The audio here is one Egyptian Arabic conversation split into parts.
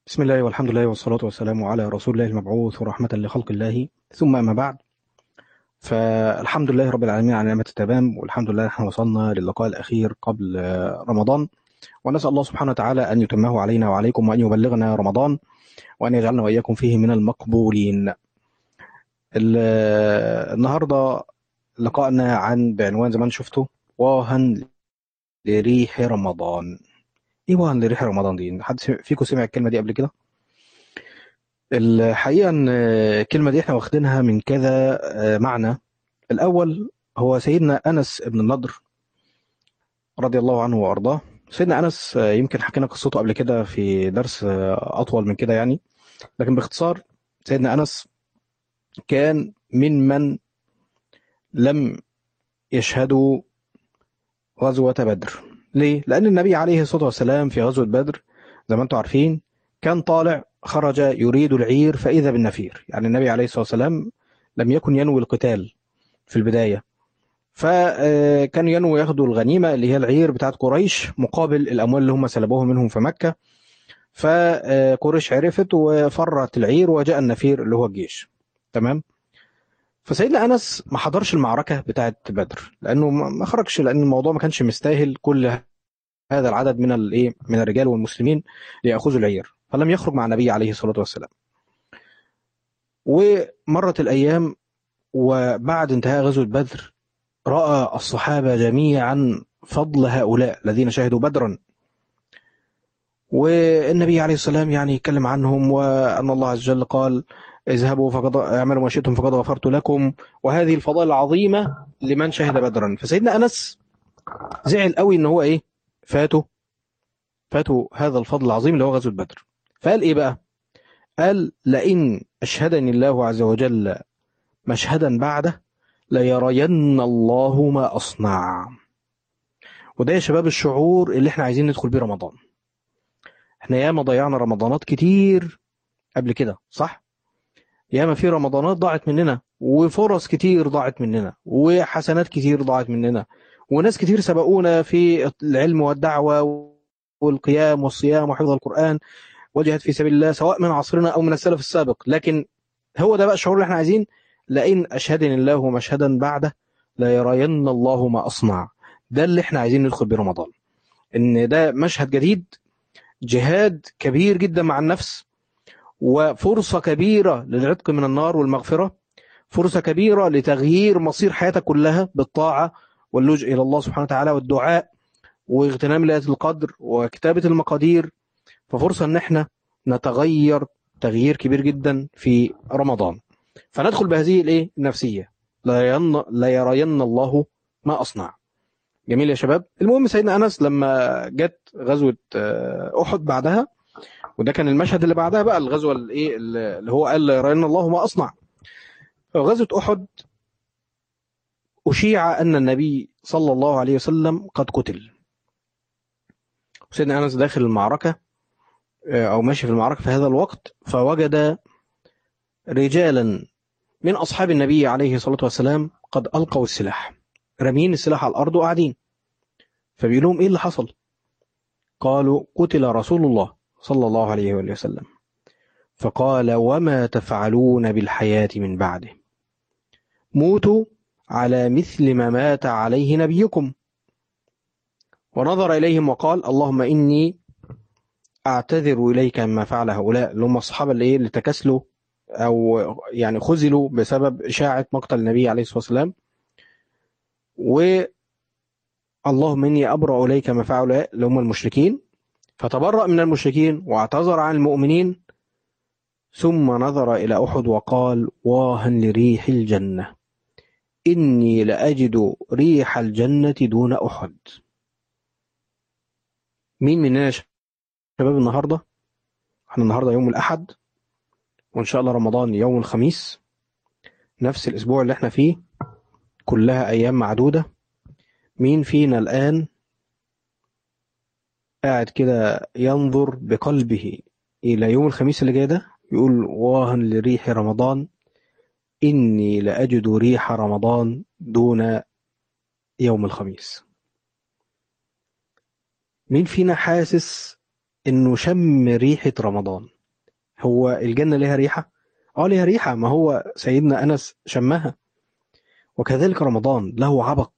بسم الله والحمد لله والصلاة والسلام على رسول الله المبعوث ورحمة لخلق الله ثم أما بعد فالحمد لله رب العالمين على نعمة التمام والحمد لله نحن وصلنا للقاء الأخير قبل رمضان ونسأل الله سبحانه وتعالى أن يتمه علينا وعليكم وأن يبلغنا رمضان وأن يجعلنا وإياكم فيه من المقبولين النهاردة لقاءنا عن بعنوان زي ما شفتوا واهن لريح رمضان ايه وهن لريح رمضان دي حد فيكم سمع الكلمه دي قبل كده الحقيقه ان الكلمه دي احنا واخدينها من كذا معنى الاول هو سيدنا انس بن النضر رضي الله عنه وارضاه سيدنا انس يمكن حكينا قصته قبل كده في درس اطول من كده يعني لكن باختصار سيدنا انس كان ممن لم يشهدوا غزوه بدر ليه؟ لأن النبي عليه الصلاة والسلام في غزوة بدر زي ما أنتم عارفين كان طالع خرج يريد العير فإذا بالنفير يعني النبي عليه الصلاة والسلام لم يكن ينوي القتال في البداية فكان ينوي ياخدوا الغنيمة اللي هي العير بتاعت قريش مقابل الأموال اللي هم سلبوها منهم في مكة فقريش عرفت وفرت العير وجاء النفير اللي هو الجيش تمام فسيدنا انس ما حضرش المعركه بتاعه بدر لانه ما خرجش لان الموضوع ما كانش مستاهل كل هذا العدد من الايه من الرجال والمسلمين لياخذوا العير فلم يخرج مع النبي عليه الصلاه والسلام ومرت الايام وبعد انتهاء غزوه بدر راى الصحابه جميعا فضل هؤلاء الذين شهدوا بدرا والنبي عليه السلام يعني يتكلم عنهم وان الله عز وجل قال اذهبوا فقد اعملوا ما شئتم فقد غفرت لكم وهذه الفضائل العظيمه لمن شهد بدرا فسيدنا انس زعل قوي ان هو ايه فاته فاته هذا الفضل العظيم اللي هو غزوه بدر فقال ايه بقى قال لئن اشهدني الله عز وجل مشهدا بعده ليرين الله ما اصنع وده يا شباب الشعور اللي احنا عايزين ندخل بيه رمضان احنا ياما ضيعنا رمضانات كتير قبل كده صح ياما في رمضانات ضاعت مننا وفرص كتير ضاعت مننا وحسنات كتير ضاعت مننا وناس كتير سبقونا في العلم والدعوة والقيام والصيام وحفظ القرآن وجهد في سبيل الله سواء من عصرنا أو من السلف السابق لكن هو ده بقى الشعور اللي احنا عايزين لئن أشهدني الله مشهدا بعده لا يرين الله ما أصنع ده اللي احنا عايزين ندخل بيه رمضان ان ده مشهد جديد جهاد كبير جدا مع النفس وفرصة كبيرة للعتق من النار والمغفرة فرصة كبيرة لتغيير مصير حياتك كلها بالطاعة واللجوء إلى الله سبحانه وتعالى والدعاء واغتنام ليلة القدر وكتابة المقادير ففرصة ان احنا نتغير تغيير كبير جدا في رمضان فندخل بهذه الايه النفسية لا يرين, لا يرين الله ما أصنع جميل يا شباب المهم سيدنا أنس لما جت غزوة أحد بعدها وده كان المشهد اللي بعدها بقى الغزوه الايه اللي هو قال يرين الله ما اصنع غزوه احد اشيع ان النبي صلى الله عليه وسلم قد قتل سيدنا انس داخل المعركه او ماشي في المعركه في هذا الوقت فوجد رجالا من اصحاب النبي عليه الصلاه والسلام قد القوا السلاح رامين السلاح على الارض وقاعدين فبيقول لهم ايه اللي حصل قالوا قتل رسول الله صلى الله عليه وآله وسلم فقال وما تفعلون بالحياة من بعده موتوا على مثل ما مات عليه نبيكم ونظر إليهم وقال اللهم إني أعتذر إليك مما فعل هؤلاء اللي هم الصحابة اللي, اللي تكسلوا أو يعني خزلوا بسبب إشاعة مقتل النبي عليه الصلاة والسلام و اللهم إني أبرأ إليك ما فعل هؤلاء اللي هم المشركين فتبرأ من المشركين واعتذر عن المؤمنين ثم نظر إلى أحد وقال واها لريح الجنة إني لأجد ريح الجنة دون أحد مين مننا شباب النهاردة احنا النهاردة يوم الأحد وإن شاء الله رمضان يوم الخميس نفس الأسبوع اللي احنا فيه كلها أيام معدودة مين فينا الآن قاعد كده ينظر بقلبه إلى يوم الخميس اللي جاي ده يقول واها لريح رمضان إني لأجد ريح رمضان دون يوم الخميس مين فينا حاسس انه شم ريحة رمضان هو الجنة ليها ريحة اه ليها ريحة ما هو سيدنا انس شمها وكذلك رمضان له عبق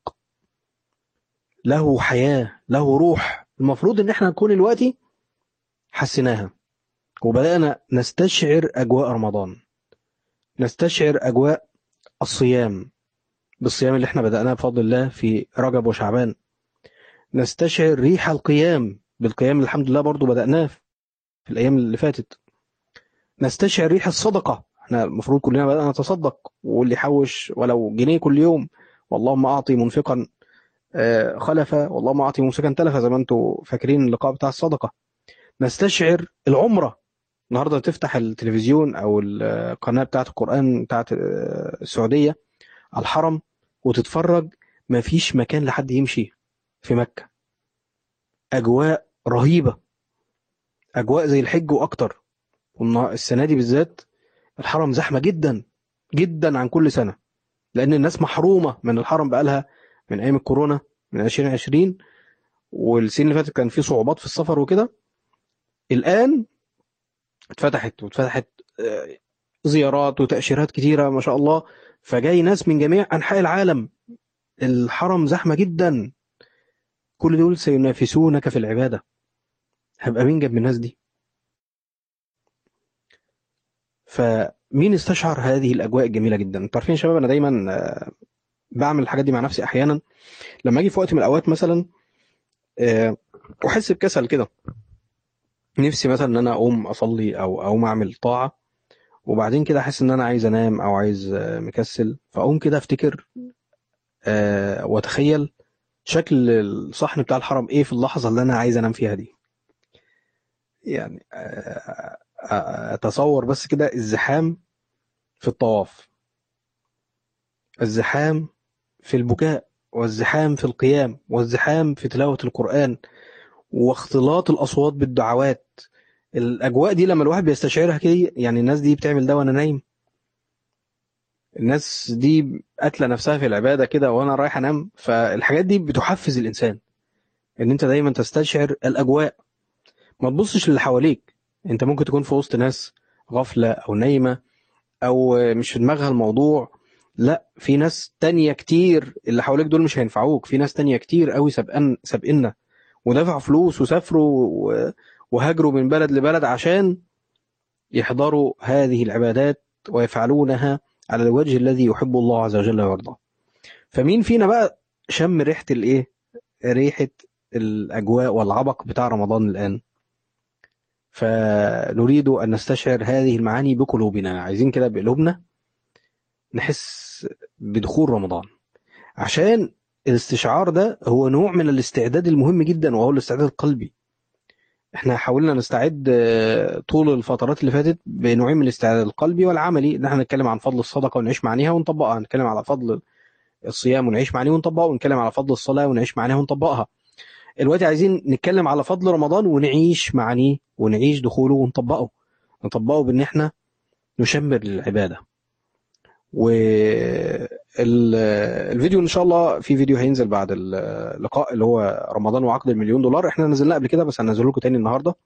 له حياة له روح المفروض ان احنا نكون دلوقتي حسيناها وبدأنا نستشعر أجواء رمضان نستشعر أجواء الصيام بالصيام اللي احنا بدأناه بفضل الله في رجب وشعبان نستشعر ريح القيام بالقيام اللي الحمد لله برضو بدأناه في الأيام اللي فاتت نستشعر ريح الصدقة احنا المفروض كلنا بدأنا نتصدق واللي يحوش ولو جنيه كل يوم واللهم أعطي منفقا آه، خلفا واللهم أعطي ممسكا تلفا زي ما انتم فاكرين اللقاء بتاع الصدقة نستشعر العمرة النهارده تفتح التلفزيون او القناه بتاعه القران بتاعه آه، السعوديه على الحرم وتتفرج مفيش مكان لحد يمشي في مكه اجواء رهيبه اجواء زي الحج واكتر والنها- السنه دي بالذات الحرم زحمه جدا جدا عن كل سنه لان الناس محرومه من الحرم بقالها من ايام الكورونا من 2020 والسنين اللي فاتت كان في صعوبات في السفر وكده الان اتفتحت واتفتحت آه، زيارات وتأشيرات كتيرة ما شاء الله فجاي ناس من جميع أنحاء العالم الحرم زحمة جدا كل دول سينافسونك في العبادة هبقى مين جنب الناس دي فمين استشعر هذه الأجواء الجميلة جدا انتوا عارفين يا شباب أنا دايما آه، بعمل الحاجات دي مع نفسي أحيانا لما أجي في وقت من الأوقات مثلا آه، أحس بكسل كده نفسي مثلا ان انا اقوم اصلي او اقوم اعمل طاعه وبعدين كده احس ان انا عايز انام او عايز آه، مكسل فاقوم كده افتكر آه، واتخيل شكل الصحن بتاع الحرم ايه في اللحظه اللي انا عايز انام فيها دي يعني آه، آه، اتصور بس كده الزحام في الطواف الزحام في البكاء والزحام في القيام والزحام في تلاوه القران واختلاط الاصوات بالدعوات الاجواء دي لما الواحد بيستشعرها كده يعني الناس دي بتعمل ده وانا نايم الناس دي قاتله نفسها في العباده كده وانا رايح انام فالحاجات دي بتحفز الانسان ان انت دايما تستشعر الاجواء ما تبصش للي حواليك انت ممكن تكون في وسط ناس غافله او نايمه او مش في دماغها الموضوع لا في ناس تانية كتير اللي حواليك دول مش هينفعوك في ناس تانية كتير قوي سابقن سابقنا ودفعوا فلوس وسافروا و- وهاجروا من بلد لبلد عشان يحضروا هذه العبادات ويفعلونها على الوجه الذي يحب الله عز وجل ويرضاه فمين فينا بقى شم ريحة الايه ريحة الأجواء والعبق بتاع رمضان الآن فنريد أن نستشعر هذه المعاني بقلوبنا عايزين كده بقلوبنا نحس بدخول رمضان عشان الاستشعار ده هو نوع من الاستعداد المهم جدا وهو الاستعداد القلبي احنا حاولنا نستعد آه، طول الفترات اللي فاتت بنوعين من الاستعداد القلبي والعملي ان احنا نتكلم عن فضل الصدقه ونعيش معانيها ونطبقها نتكلم على فضل الصيام ونعيش معانيه ونطبقه ونتكلم على فضل الصلاه ونعيش معانيها ونطبقها دلوقتي عايزين نتكلم على فضل رمضان ونعيش معانيه ونعيش دخوله ونطبقه نطبقه بان احنا نشمر للعباده والفيديو ان شاء الله في فيديو هينزل بعد اللقاء اللي هو رمضان وعقد المليون دولار احنا نزلناه قبل كده بس هنزله لكم تاني النهارده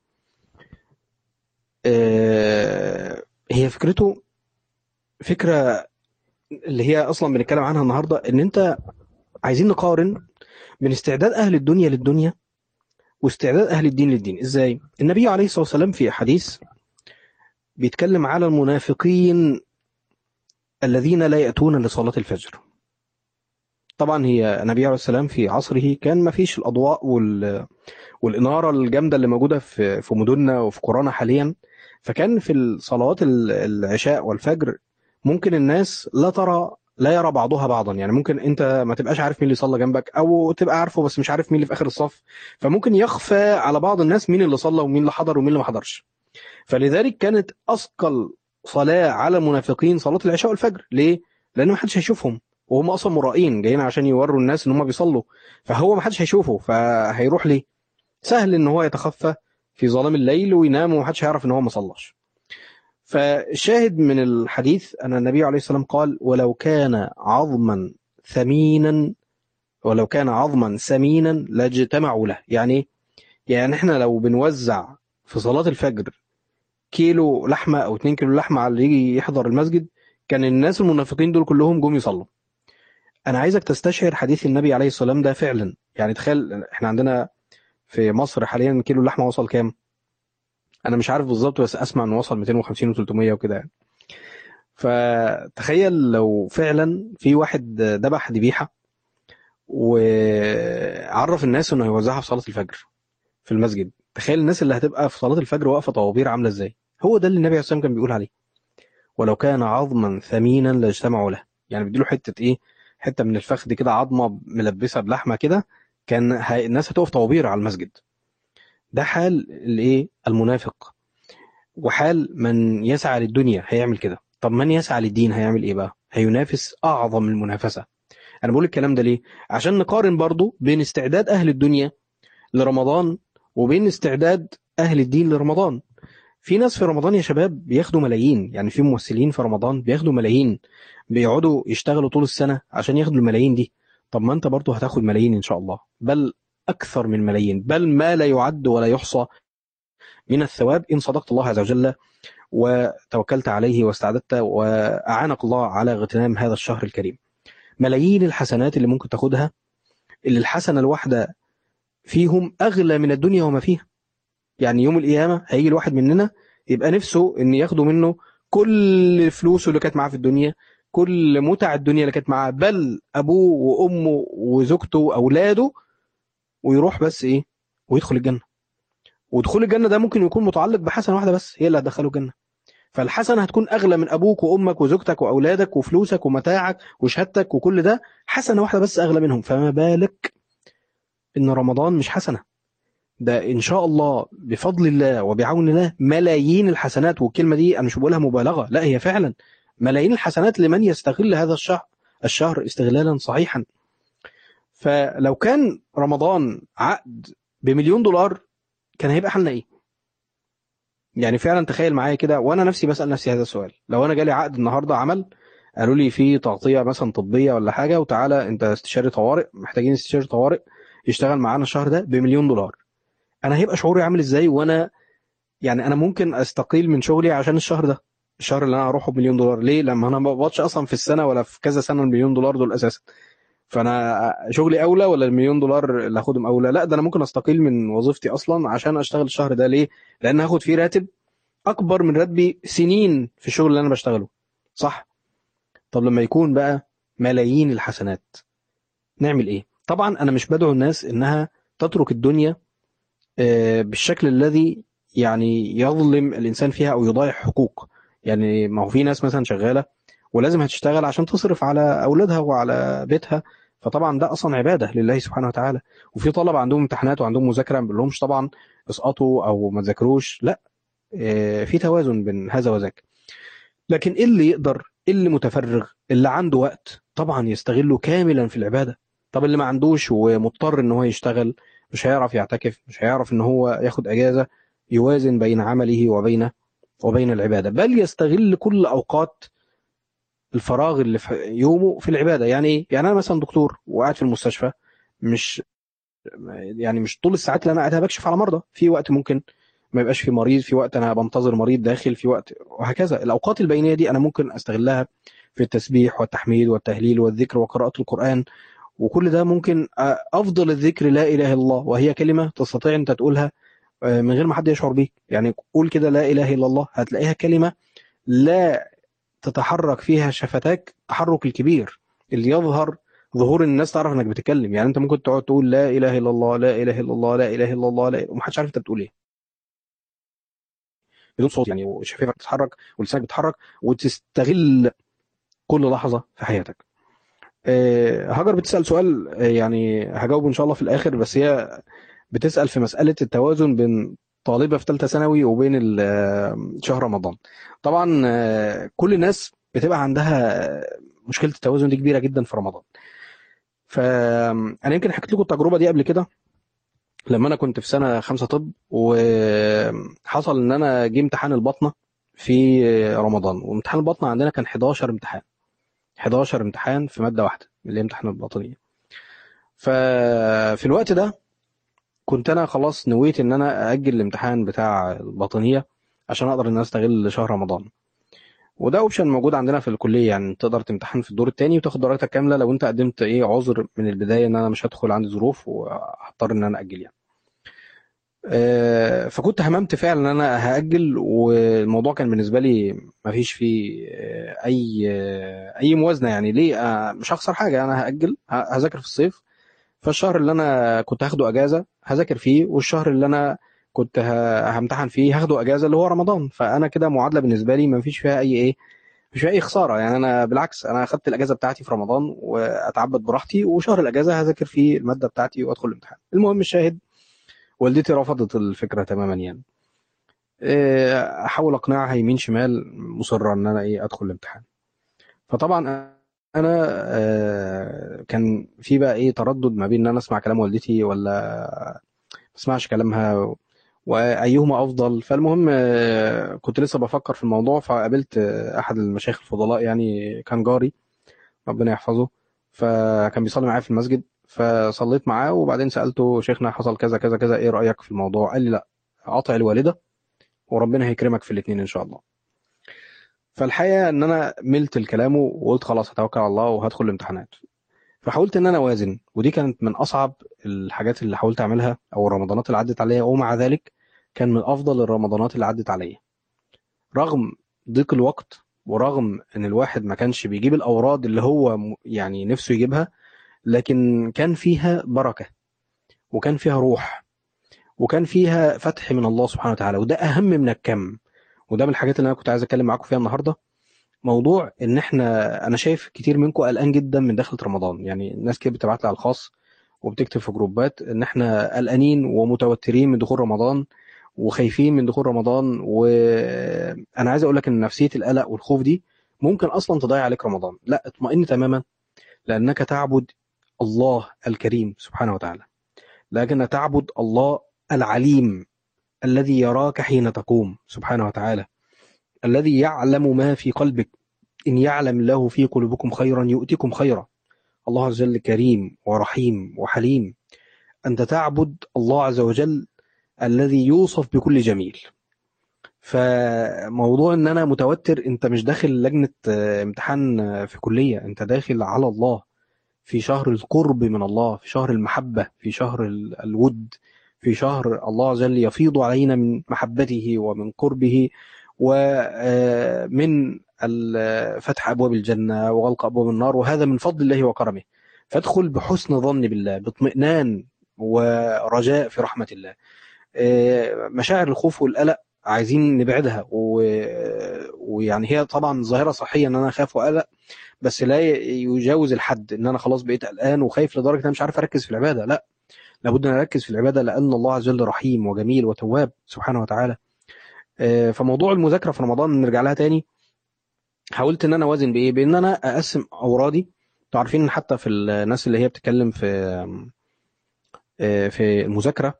آه، هي فكرته فكره اللي هي اصلا بنتكلم عنها النهارده ان انت عايزين نقارن بين استعداد اهل الدنيا للدنيا واستعداد اهل الدين للدين ازاي النبي عليه الصلاه والسلام في حديث بيتكلم على المنافقين الذين لا ياتون لصلاه الفجر طبعا هي النبي عليه السلام في عصره كان ما فيش الاضواء وال والاناره الجامده اللي موجوده في في مدننا وفي قرانا حاليا فكان في الصلوات ال- العشاء والفجر ممكن الناس لا ترى لا يرى بعضها بعضا يعني ممكن انت ما تبقاش عارف مين اللي صلى جنبك او تبقى عارفه بس مش عارف مين اللي في اخر الصف فممكن يخفى على بعض الناس مين اللي صلى ومين اللي حضر ومين اللي ما حضرش فلذلك كانت اثقل صلاه على المنافقين صلاه العشاء والفجر ليه لان ما حدش هيشوفهم وهم اصلا مرائين جايين عشان يوروا الناس ان هم بيصلوا فهو ما حدش هيشوفه فهيروح ليه سهل ان هو يتخفى في ظلام الليل وينام ومحدش هيعرف ان هو ما صلاش فالشاهد من الحديث ان النبي عليه السلام قال ولو كان عظما ثمينا ولو كان عظما سمينا لاجتمعوا له يعني إيه؟ يعني احنا لو بنوزع في صلاة الفجر كيلو لحمة أو 2 كيلو لحمة على اللي يجي يحضر المسجد كان الناس المنافقين دول كلهم جم يصلوا أنا عايزك تستشعر حديث النبي عليه الصلاة والسلام ده فعلا يعني تخيل إحنا عندنا في مصر حاليا كيلو اللحمة وصل كام؟ أنا مش عارف بالظبط بس أسمع إنه وصل 250 و300 وكده يعني فتخيل لو فعلا في واحد ذبح ذبيحة وعرف الناس انه هيوزعها في صلاة الفجر في المسجد تخيل الناس اللي هتبقى في صلاة الفجر واقفة طوابير عاملة ازاي هو ده اللي النبي عليه الصلاة والسلام كان بيقول عليه ولو كان عظما ثمينا لاجتمعوا له يعني بيديله حتة ايه حتة من الفخذ كده عظمة ملبسة بلحمة كده كان هي... الناس هتقف طوابير على المسجد ده حال الايه المنافق وحال من يسعى للدنيا هيعمل كده طب من يسعى للدين هيعمل ايه بقى هينافس اعظم المنافسه انا بقول الكلام ده ليه عشان نقارن برضو بين استعداد اهل الدنيا لرمضان وبين استعداد اهل الدين لرمضان في ناس في رمضان يا شباب بياخدوا ملايين يعني في ممثلين في رمضان بياخدوا ملايين بيقعدوا يشتغلوا طول السنه عشان ياخدوا الملايين دي طب ما انت برضو هتاخد ملايين ان شاء الله بل اكثر من ملايين بل ما لا يعد ولا يحصى من الثواب ان صدقت الله عز وجل وتوكلت عليه واستعددت وأعانك الله على اغتنام هذا الشهر الكريم ملايين الحسنات اللي ممكن تاخدها اللي الحسنة الواحدة فيهم أغلى من الدنيا وما فيها يعني يوم القيامة هيجي الواحد مننا يبقى نفسه إن ياخدوا منه كل فلوسه اللي كانت معاه في الدنيا كل متع الدنيا اللي كانت معاه بل أبوه وأمه وزوجته وأولاده ويروح بس إيه ويدخل الجنة ودخول الجنة ده ممكن يكون متعلق بحسنة واحدة بس هي اللي هتدخله الجنة فالحسنة هتكون أغلى من أبوك وأمك وزوجتك وأولادك وفلوسك ومتاعك وشهادتك وكل ده حسنة واحدة بس أغلى منهم فما بالك إن رمضان مش حسنة ده إن شاء الله بفضل الله وبعون الله ملايين الحسنات والكلمة دي أنا مش بقولها مبالغة لا هي فعلا ملايين الحسنات لمن يستغل هذا الشهر الشهر استغلالا صحيحا فلو كان رمضان عقد بمليون دولار كان هيبقى حالنا ايه يعني فعلا تخيل معايا كده وانا نفسي بسال نفسي هذا السؤال لو انا جالي عقد النهارده عمل قالوا لي في تغطيه مثلا طبيه ولا حاجه وتعالى انت استشاري طوارئ محتاجين استشاري طوارئ يشتغل معانا الشهر ده بمليون دولار انا هيبقى شعوري عامل ازاي وانا يعني انا ممكن استقيل من شغلي عشان الشهر ده الشهر اللي انا هروحه بمليون دولار ليه لما انا ما بقبضش اصلا في السنه ولا في كذا سنه المليون دولار دول اساسا فانا شغلي اولى ولا المليون دولار اللي هاخدهم اولى لا ده انا ممكن استقيل من وظيفتي اصلا عشان اشتغل الشهر ده ليه لان هاخد فيه راتب اكبر من راتبي سنين في الشغل اللي انا بشتغله صح طب لما يكون بقى ملايين الحسنات نعمل ايه طبعا انا مش بدعو الناس انها تترك الدنيا بالشكل الذي يعني يظلم الانسان فيها او يضيع حقوق يعني ما هو في ناس مثلا شغاله ولازم هتشتغل عشان تصرف على اولادها وعلى بيتها فطبعا ده اصلا عباده لله سبحانه وتعالى وفي طلبه عندهم امتحانات وعندهم مذاكره ما بنقولهمش طبعا اسقطوا او ما تذاكروش لا في توازن بين هذا وذاك لكن إيه اللي يقدر اللي متفرغ اللي عنده وقت طبعا يستغله كاملا في العباده طب اللي ما عندوش ومضطر ان هو يشتغل مش هيعرف يعتكف مش هيعرف ان هو ياخد اجازه يوازن بين عمله وبين وبين العباده بل يستغل كل اوقات الفراغ اللي في يومه في العباده يعني ايه يعني انا مثلا دكتور وقاعد في المستشفى مش يعني مش طول الساعات اللي انا قاعدها بكشف على مرضى في وقت ممكن ما يبقاش في مريض في وقت انا بنتظر مريض داخل في وقت وهكذا الاوقات البينيه دي انا ممكن استغلها في التسبيح والتحميد والتهليل والذكر وقراءه القران وكل ده ممكن افضل الذكر لا اله الا الله وهي كلمه تستطيع انت تقولها من غير ما حد يشعر بيك يعني قول كده لا اله الا الله هتلاقيها كلمه لا تتحرك فيها شفتاك التحرك الكبير اللي يظهر ظهور الناس تعرف انك بتتكلم يعني انت ممكن تقعد تقول لا اله الا الله لا اله الا الله لا اله الا الله لا ومحدش عارف انت بتقول ايه بدون صوت يعني وشفايفك بتتحرك ولسانك بيتحرك وتستغل كل لحظه في حياتك هاجر بتسال سؤال يعني هجاوبه ان شاء الله في الاخر بس هي بتسال في مساله التوازن بين طالبه في ثالثه ثانوي وبين شهر رمضان طبعا كل الناس بتبقى عندها مشكله التوازن دي كبيره جدا في رمضان فانا يمكن حكيت لكم التجربه دي قبل كده لما انا كنت في سنه خمسة طب وحصل ان انا جه امتحان البطنه في رمضان وامتحان البطنه عندنا كان 11 امتحان 11 امتحان في ماده واحده اللي هي امتحان الباطنيه ففي الوقت ده كنت انا خلاص نويت ان انا اجل الامتحان بتاع الباطنيه عشان اقدر ان انا استغل شهر رمضان وده اوبشن موجود عندنا في الكليه يعني تقدر تمتحن في الدور الثاني وتاخد درجتك كامله لو انت قدمت ايه عذر من البدايه ان انا مش هدخل عندي ظروف وهضطر ان انا اجل يعني آه، فكنت هممت فعلا ان انا هاجل والموضوع كان بالنسبه لي ما فيش فيه آه، اي آه، اي موازنه يعني ليه مش هخسر حاجه انا هاجل هذاكر في الصيف فالشهر اللي انا كنت هاخده اجازه هذاكر فيه والشهر اللي انا كنت همتحن فيه هاخده اجازه اللي هو رمضان فانا كده معادله بالنسبه لي ما فيش فيها اي ايه مش فيها اي خساره يعني انا بالعكس انا اخدت الاجازه بتاعتي في رمضان واتعبد براحتي وشهر الاجازه هذاكر فيه الماده بتاعتي وادخل الامتحان المهم الشاهد والدتي رفضت الفكره تماما يعني إيه، احاول اقنعها يمين شمال مصره ان انا ايه ادخل الامتحان فطبعا انا آه، كان في بقى ايه تردد ما بين ان انا اسمع كلام والدتي ولا ما اسمعش كلامها وايهما افضل فالمهم آه، كنت لسه بفكر في الموضوع فقابلت آه، احد المشايخ الفضلاء يعني كان جاري ربنا يحفظه فكان بيصلي معايا في المسجد فصليت معاه وبعدين سالته شيخنا حصل كذا كذا كذا ايه رايك في الموضوع قال لي لا اطع الوالده وربنا هيكرمك في الاثنين ان شاء الله فالحقيقه ان انا ملت لكلامه وقلت خلاص هتوكل على الله وهدخل الامتحانات فحاولت ان انا اوازن ودي كانت من اصعب الحاجات اللي حاولت اعملها او الرمضانات اللي عدت عليا ومع ذلك كان من افضل الرمضانات اللي عدت عليا رغم ضيق الوقت ورغم ان الواحد ما كانش بيجيب الاوراد اللي هو يعني نفسه يجيبها لكن كان فيها بركه وكان فيها روح وكان فيها فتح من الله سبحانه وتعالى وده اهم من الكم وده من الحاجات اللي انا كنت عايز اتكلم معاكم فيها النهارده موضوع ان احنا انا شايف كتير منكم قلقان جدا من دخله رمضان يعني الناس كده بتبعت لي على الخاص وبتكتب في جروبات ان احنا قلقانين ومتوترين من دخول رمضان وخايفين من دخول رمضان وانا عايز اقول لك ان نفسيه القلق والخوف دي ممكن اصلا تضيع عليك رمضان لا اطمئن تماما لانك تعبد الله الكريم سبحانه وتعالى لكن تعبد الله العليم الذي يراك حين تقوم سبحانه وتعالى الذي يعلم ما في قلبك إن يعلم الله في قلوبكم خيرا يؤتكم خيرا الله عز وجل كريم ورحيم وحليم أنت تعبد الله عز وجل الذي يوصف بكل جميل فموضوع ان انا متوتر انت مش داخل لجنة امتحان في كلية انت داخل على الله في شهر القرب من الله في شهر المحبة في شهر الود في شهر الله عز وجل يفيض علينا من محبته ومن قربه ومن فتح أبواب الجنة وغلق أبواب النار وهذا من فضل الله وكرمه فادخل بحسن ظن بالله باطمئنان ورجاء في رحمة الله مشاعر الخوف والقلق عايزين نبعدها ويعني هي طبعا ظاهرة صحية ان انا اخاف وقلق بس لا يجاوز الحد ان انا خلاص بقيت قلقان وخايف لدرجة ان انا مش عارف اركز في العبادة لا لابد ان اركز في العبادة لان الله عز وجل رحيم وجميل وتواب سبحانه وتعالى آه، فموضوع المذاكره في رمضان نرجع لها تاني حاولت ان انا اوازن بايه بان انا اقسم اورادي انتوا عارفين حتى في الناس اللي هي بتتكلم في آه، في المذاكره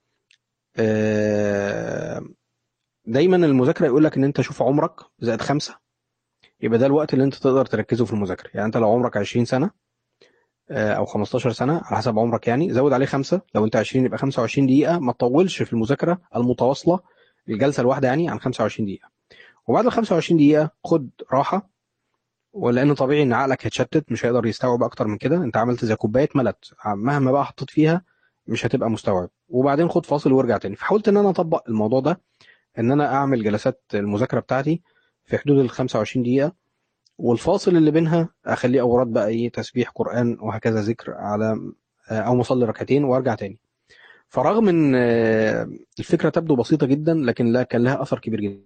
آه، دايما المذاكره يقول لك ان انت شوف عمرك زائد خمسه يبقى ده الوقت اللي انت تقدر تركزه في المذاكره يعني انت لو عمرك 20 سنه او 15 سنه على حسب عمرك يعني زود عليه خمسه لو انت 20 يبقى 25 دقيقه ما تطولش في المذاكره المتواصله الجلسه الواحده يعني عن 25 دقيقه وبعد ال 25 دقيقه خد راحه ولان طبيعي ان عقلك هيتشتت مش هيقدر يستوعب اكتر من كده انت عملت زي كوبايه ملت مهما بقى حطيت فيها مش هتبقى مستوعب وبعدين خد فاصل وارجع تاني فحاولت ان انا اطبق الموضوع ده ان انا اعمل جلسات المذاكره بتاعتي في حدود ال 25 دقيقه والفاصل اللي بينها اخليه اوراد بقى ايه تسبيح قران وهكذا ذكر على او مصلي ركعتين وارجع تاني فرغم ان الفكره تبدو بسيطه جدا لكن لا كان لها اثر كبير جدا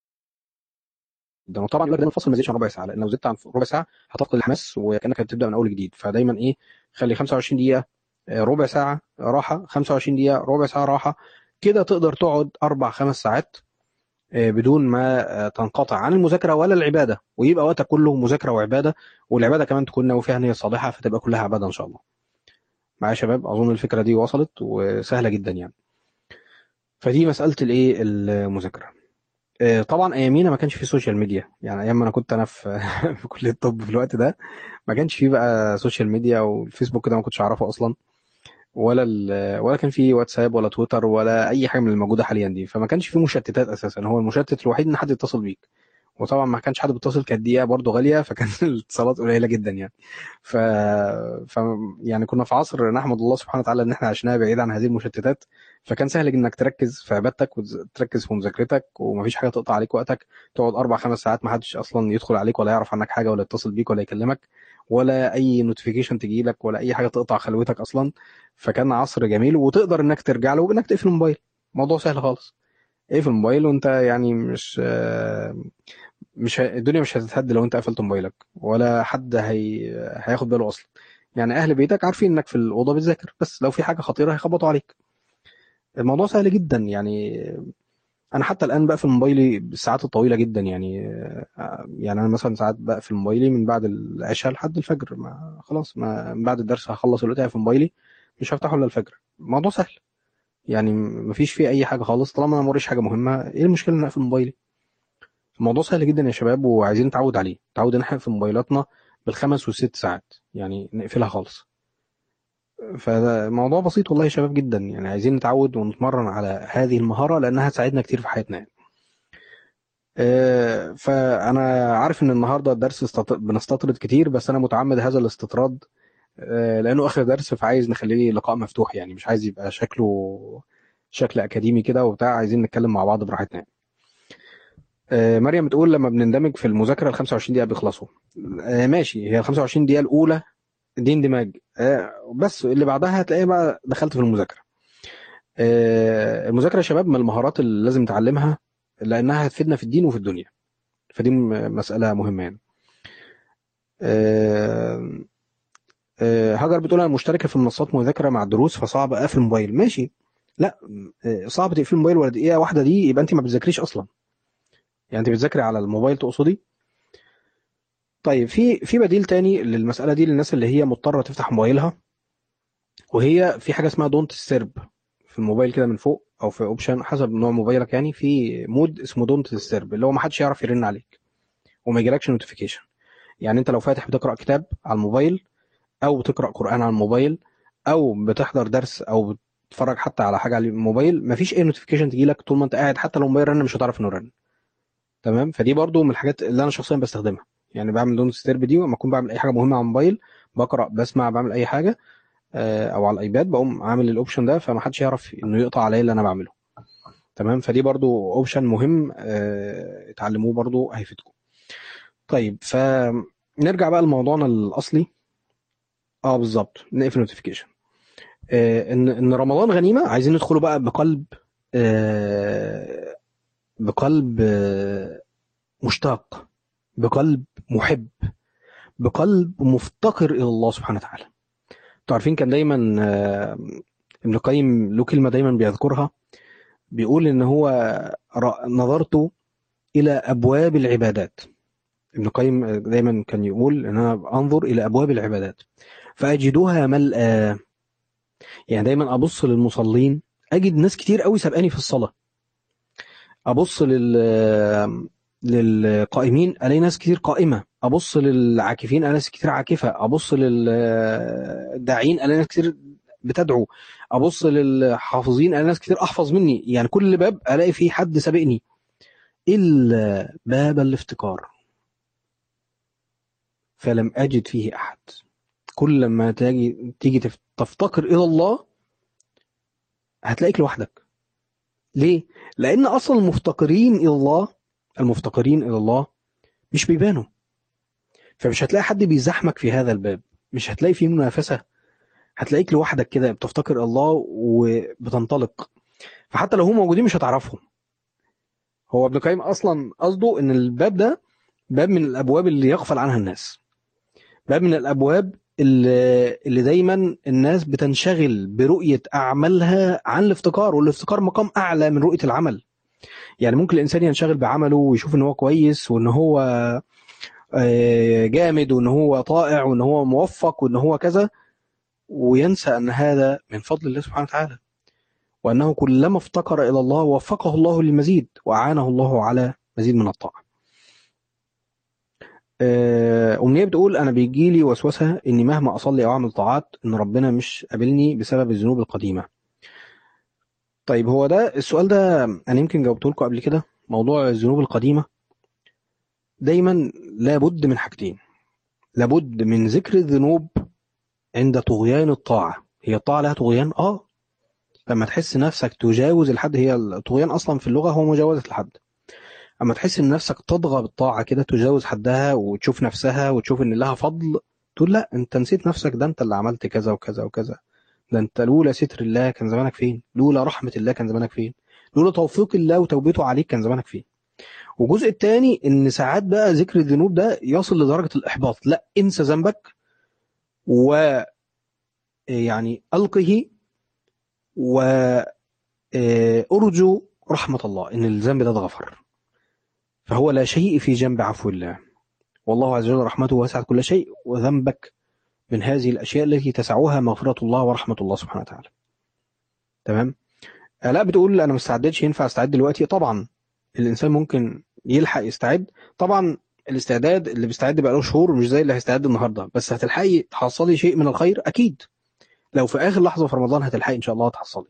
وطبعا دايما الفصل ما يزيدش عن ربع ساعه لان لو زدت عن ربع ساعه هتفقد الحماس وكانك بتبدا من اول جديد فدايما ايه خلي 25 دقيقه ربع ساعه راحه 25 دقيقه ربع ساعه راحه كده تقدر تقعد اربع خمس ساعات بدون ما تنقطع عن المذاكره ولا العباده ويبقى وقتك كله مذاكره وعباده والعباده كمان تكون ناوي فيها نيه صالحه فتبقى كلها عباده ان شاء الله معايا يا شباب اظن الفكره دي وصلت وسهله جدا يعني فدي مساله الايه المذاكره آه، طبعا ايامينا ما كانش في سوشيال ميديا يعني ايام ما انا كنت انا في في كليه الطب في الوقت ده ما كانش في بقى سوشيال ميديا والفيسبوك ده ما كنتش اعرفه اصلا ولا ال- ولا كان في واتساب ولا تويتر ولا اي حاجه من الموجوده حاليا دي فما كانش في مشتتات اساسا هو المشتت الوحيد ان حد يتصل بيك وطبعا ما كانش حد بيتصل كانت دقيقه برضه غاليه فكان الاتصالات قليله جدا يعني ف... ف يعني كنا في عصر نحمد الله سبحانه وتعالى ان احنا عشناه بعيد عن هذه المشتتات فكان سهل انك تركز في عبادتك وتركز في مذاكرتك ومفيش حاجه تقطع عليك وقتك تقعد اربع خمس ساعات ما حدش اصلا يدخل عليك ولا يعرف عنك حاجه ولا يتصل بيك ولا يكلمك ولا اي نوتيفيكيشن تجي لك ولا اي حاجه تقطع خلوتك اصلا فكان عصر جميل وتقدر انك ترجع له بانك تقفل الموبايل موضوع سهل خالص اقفل الموبايل وانت يعني مش آه، مش ه... الدنيا مش هتتهد لو انت قفلت موبايلك ولا حد هي... هياخد باله اصلا يعني اهل بيتك عارفين انك في الاوضه بتذاكر بس لو في حاجه خطيره هيخبطوا عليك الموضوع سهل جدا يعني انا حتى الان بقفل موبايلي بالساعات الطويله جدا يعني آه، يعني انا مثلا ساعات بقفل موبايلي من بعد العشاء لحد الفجر ما خلاص ما من بعد الدرس هخلص دلوقتي في موبايلي مش هفتحه الا الفجر الموضوع سهل يعني مفيش فيه اي حاجه خالص طالما انا موريش حاجه مهمه ايه المشكله ان اقفل موبايلي الموضوع سهل جدا يا شباب وعايزين نتعود عليه نتعود ان احنا في موبايلاتنا بالخمس والست ساعات يعني نقفلها خالص فالموضوع بسيط والله يا شباب جدا يعني عايزين نتعود ونتمرن على هذه المهارة لأنها هتساعدنا كتير في حياتنا يعني. آه، فأنا عارف إن النهاردة الدرس استط... بنستطرد كتير بس أنا متعمد هذا الاستطراد آه، لأنه آخر درس فعايز نخليه لقاء مفتوح يعني مش عايز يبقى شكله شكل أكاديمي كده وبتاع عايزين نتكلم مع بعض براحتنا يعني. آه، مريم بتقول لما بنندمج في المذاكرة ال 25 دقيقة بيخلصوا آه، ماشي هي ال 25 دقيقة الأولى دي اندماج آه، بس اللي بعدها هتلاقيه بقى دخلت في المذاكرة آه، المذاكرة يا شباب من المهارات اللي لازم نتعلمها لأنها هتفيدنا في الدين وفي الدنيا فدي م- مسألة مهمة يعني آه، آه، هاجر بتقول أنا مشتركة في منصات مذاكرة مع الدروس فصعب أقفل الموبايل ماشي لا آه، صعب تقفل الموبايل ولا دقيقة واحدة دي يبقى أنت ما بتذاكريش أصلا يعني أنت بتذاكري على الموبايل تقصدي طيب في في بديل تاني للمسألة دي للناس اللي هي مضطرة تفتح موبايلها وهي في حاجة اسمها دونت سيرب في الموبايل كده من فوق او في اوبشن حسب نوع موبايلك يعني في مود اسمه دونت ديسترب اللي هو ما حدش يعرف يرن عليك وما يجيلكش نوتيفيكيشن يعني انت لو فاتح بتقرا كتاب على الموبايل او بتقرا قران على الموبايل او بتحضر درس او بتتفرج حتى على حاجه على الموبايل مفيش اي نوتيفيكيشن تجي لك طول ما انت قاعد حتى لو الموبايل رن مش هتعرف انه رن تمام فدي برضو من الحاجات اللي انا شخصيا بستخدمها يعني بعمل دونت ديسترب دي لما اكون بعمل اي حاجه مهمه على الموبايل بقرا بسمع بعمل اي حاجه آه، او على الايباد بقوم عامل الاوبشن ده فما حدش يعرف انه يقطع عليا اللي انا بعمله تمام فدي برضو اوبشن مهم آه، اتعلموه برضو هيفيدكم طيب فنرجع بقى لموضوعنا الاصلي اه بالظبط نقفل نوتيفيكيشن آه ان ان رمضان غنيمه عايزين ندخله بقى بقلب آه بقلب آه مشتاق بقلب محب بقلب مفتقر الى الله سبحانه وتعالى انتوا عارفين كان دايما آه ابن القيم له كلمه دايما بيذكرها بيقول ان هو رأ- نظرت الى ابواب العبادات ابن القيم دايما كان يقول ان انا انظر الى ابواب العبادات فاجدها ملأى يعني دايما ابص للمصلين اجد ناس كتير قوي سابقاني في الصلاه ابص لل للقائمين الاقي ناس كتير قائمه ابص للعاكفين الاقي ناس كتير عاكفه ابص للداعين الاقي ناس كتير بتدعو ابص للحافظين الاقي ناس كتير احفظ مني يعني كل باب الاقي فيه حد سابقني الا باب الافتقار فلم اجد فيه احد كل ما تيجي تيجي تف- تفتقر الى الله هتلاقيك لوحدك ليه لان اصلا المفتقرين الى الله المفتقرين الى الله مش بيبانوا فمش هتلاقي حد بيزحمك في هذا الباب مش هتلاقي فيه منافسه هتلاقيك لوحدك كده بتفتقر الى الله وبتنطلق فحتى لو هم موجودين مش هتعرفهم هو ابن القيم اصلا قصده ان الباب ده باب من الابواب اللي يغفل عنها الناس باب من الابواب اللي, اللي دايما الناس بتنشغل برؤيه اعمالها عن الافتقار والافتقار مقام اعلى من رؤيه العمل يعني ممكن الانسان ينشغل بعمله ويشوف ان هو كويس وان هو آه، جامد وان هو طائع وان هو موفق وان هو كذا وينسى ان هذا من فضل الله سبحانه وتعالى وانه كلما افتقر الى الله وفقه الله للمزيد واعانه الله على مزيد من الطاعه آه، أمنية بتقول أنا بيجي لي وسوسة إني مهما أصلي أو أعمل طاعات إن ربنا مش قابلني بسبب الذنوب القديمة طيب هو ده السؤال ده أنا يمكن جاوبته لكم قبل كده موضوع الذنوب القديمة دايما لابد من حاجتين لابد من ذكر الذنوب عند طغيان الطاعة هي الطاعة لها طغيان آه لما تحس نفسك تجاوز الحد هي الطغيان أصلا في اللغة هو مجاوزة الحد اما تحس ان نفسك تطغى بالطاعه كده تجاوز حدها وتشوف نفسها وتشوف ان لها فضل تقول لا انت نسيت نفسك ده انت اللي عملت كذا وكذا وكذا ده انت لولا ستر الله كان زمانك فين لولا رحمه الله كان زمانك فين لولا توفيق الله وتوبته عليك كان زمانك فين والجزء الثاني ان ساعات بقى ذكر الذنوب ده يصل لدرجه الاحباط لا انسى ذنبك و يعني القه و ارجو رحمه الله ان الذنب ده اتغفر فهو لا شيء في جنب عفو الله والله عز وجل رحمته وسعت كل شيء وذنبك من هذه الأشياء التي تسعها مغفرة الله ورحمة الله سبحانه وتعالى تمام لا بتقول أنا ما استعدتش ينفع استعد دلوقتي طبعا الإنسان ممكن يلحق يستعد طبعا الاستعداد اللي بيستعد بقاله شهور مش زي اللي هيستعد النهارده بس هتلحقي تحصلي شيء من الخير أكيد لو في آخر لحظة في رمضان هتلحقي إن شاء الله تحصلي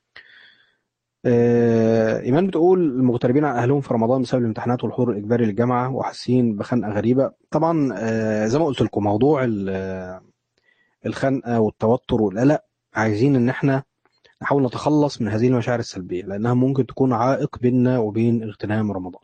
آه، إيمان بتقول المغتربين عن أهلهم في رمضان بسبب الامتحانات والحضور الإجباري للجامعة وحاسين بخنقة غريبة طبعا آه، زي ما قلت لكم موضوع ال- الخنقة والتوتر والقلق عايزين إن إحنا نحاول نتخلص من هذه المشاعر السلبية لأنها ممكن تكون عائق بيننا وبين اغتنام رمضان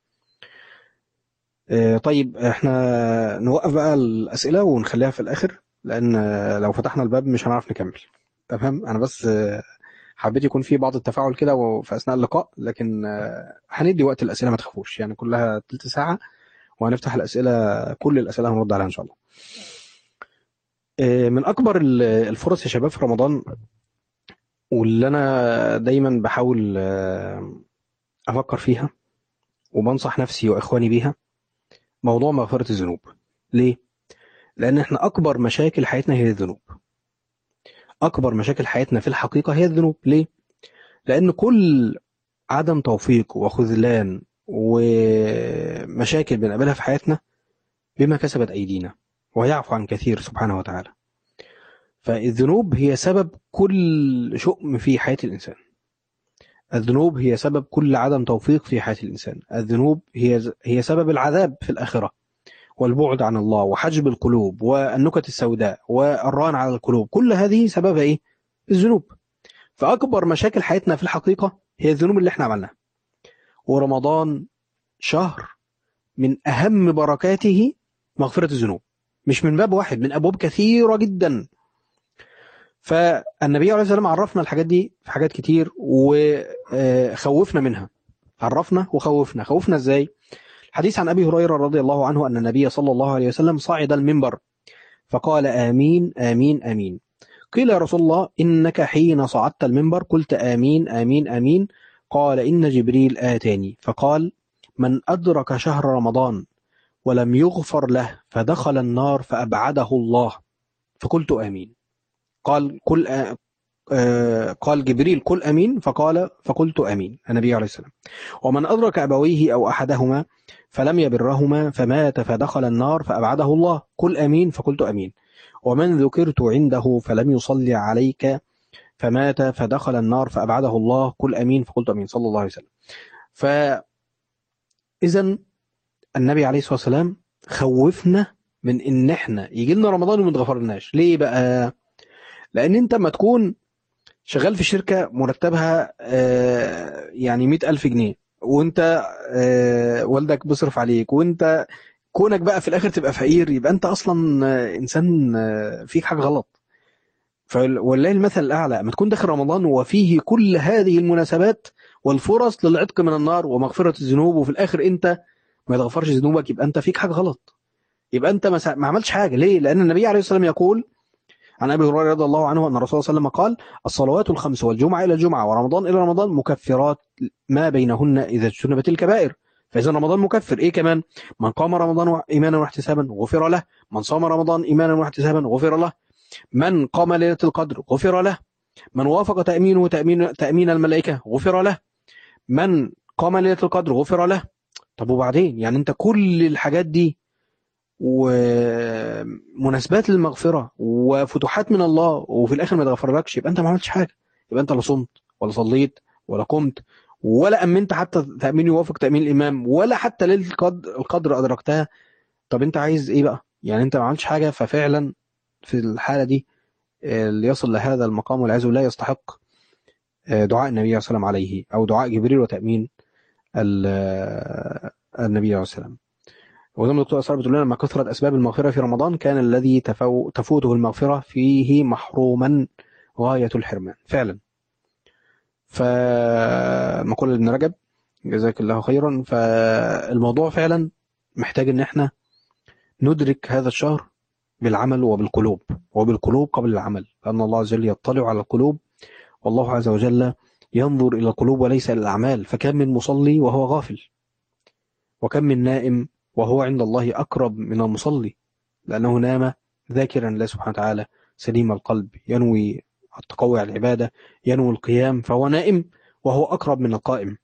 آه، طيب إحنا نوقف بقى الأسئلة ونخليها في الآخر لأن آه، لو فتحنا الباب مش هنعرف نكمل تمام أنا بس آه، حبيت يكون في بعض التفاعل كده في اثناء اللقاء لكن آه، هندي وقت الاسئله ما تخافوش يعني كلها تلت ساعه وهنفتح الاسئله كل الاسئله هنرد عليها ان شاء الله آه، من اكبر ال- الفرص يا شباب في رمضان واللي انا دايما بحاول آه، افكر فيها وبنصح نفسي واخواني بيها موضوع مغفره الذنوب ليه لان احنا اكبر مشاكل حياتنا هي الذنوب اكبر مشاكل حياتنا في الحقيقه هي الذنوب ليه لان كل عدم توفيق وخذلان ومشاكل بنقابلها في حياتنا بما كسبت أيدينا ويعفو عن كثير سبحانه وتعالى فالذنوب هي سبب كل شؤم في حياة الإنسان الذنوب هي سبب كل عدم توفيق في حياة الإنسان الذنوب هي هي سبب العذاب في الآخرة والبعد عن الله وحجب القلوب والنكت السوداء والران على القلوب كل هذه سببها إيه؟ الذنوب فأكبر مشاكل حياتنا في الحقيقة هي الذنوب اللي احنا عملناها ورمضان شهر من أهم بركاته مغفرة الذنوب مش من باب واحد من أبواب كثيرة جدا فالنبي عليه الصلاة والسلام عرفنا الحاجات دي في حاجات كتير وخوفنا منها عرفنا وخوفنا خوفنا ازاي حديث عن أبي هريرة رضي الله عنه أن النبي صلى الله عليه وسلم صعد المنبر فقال آمين آمين آمين قيل يا رسول الله إنك حين صعدت المنبر قلت آمين آمين آمين قال إن جبريل آتاني فقال من أدرك شهر رمضان ولم يغفر له فدخل النار فأبعده الله فقلت آمين قال كل آ... آ... قال جبريل قل أمين فقال فقلت أمين النبي عليه السلام ومن أدرك أبويه أو أحدهما فلم يبرهما فمات فدخل النار فأبعده الله قل أمين فقلت أمين ومن ذكرت عنده فلم يصلي عليك فمات فدخل النار فأبعده الله قل أمين فقلت أمين صلى الله عليه وسلم فإذا النبي عليه الصلاة والسلام خوفنا من إن إحنا يجي لنا رمضان وما يتغفرلناش ليه بقى؟ لأن أنت ما تكون شغال في شركة مرتبها آه، يعني مئة ألف جنيه وأنت آه، والدك بيصرف عليك وأنت كونك بقى في الآخر تبقى فقير يبقى أنت أصلا آه، إنسان آه، فيك حاجة غلط فولله المثل الأعلى أما تكون داخل رمضان وفيه كل هذه المناسبات والفرص للعتق من النار ومغفرة الذنوب وفي الآخر أنت ما تغفرش ذنوبك يبقى أنت فيك حاجة غلط يبقى أنت ما سا- ما عملتش حاجة ليه؟ لأن النبي عليه الصلاة والسلام يقول عن ابي هريره رضي الله عنه ان الرسول صلى الله عليه وسلم قال الصلوات الخمس والجمعه الى الجمعه ورمضان الى رمضان مكفرات ما بينهن اذا اجتنبت الكبائر فاذا رمضان مكفر ايه كمان من قام رمضان ايمانا واحتسابا غفر له من صام رمضان ايمانا واحتسابا غفر له من قام ليله القدر غفر له من وافق تامينه تامين تامين الملائكه غفر له من قام ليله القدر غفر له طب وبعدين يعني انت كل الحاجات دي ومناسبات للمغفرة وفتوحات من الله وفي الآخر ما تغفرلكش يبقى أنت ما عملتش حاجة يبقى أنت لا صمت ولا صليت ولا قمت ولا أمنت حتى تأمين يوافق تأمين الإمام ولا حتى ليلة القدر القدر أدركتها طب أنت عايز إيه بقى؟ يعني أنت ما عملتش حاجة ففعلا في الحالة دي اللي يصل لهذا المقام والعياذ بالله يستحق دعاء النبي صلى الله عليه وسلم عليه أو دعاء جبريل وتأمين النبي عليه السلام وزي ما الدكتور أسرار بتقول لنا لما كثرت أسباب المغفرة في رمضان كان الذي تفو تفوته المغفرة فيه محروما غاية الحرمان فعلا فمقولة ابن رجب جزاك الله خيرا فالموضوع فعلا محتاج ان احنا ندرك هذا الشهر بالعمل وبالقلوب وبالقلوب قبل العمل لأن الله عز وجل يطلع على القلوب والله عز وجل ينظر إلى القلوب وليس إلى الأعمال فكم من مصلي وهو غافل وكم من نائم وهو عند الله أقرب من المصلي لأنه نام ذاكرا الله سبحانه وتعالى سليم القلب ينوي التقوي على العبادة ينوي القيام فهو نائم وهو أقرب من القائم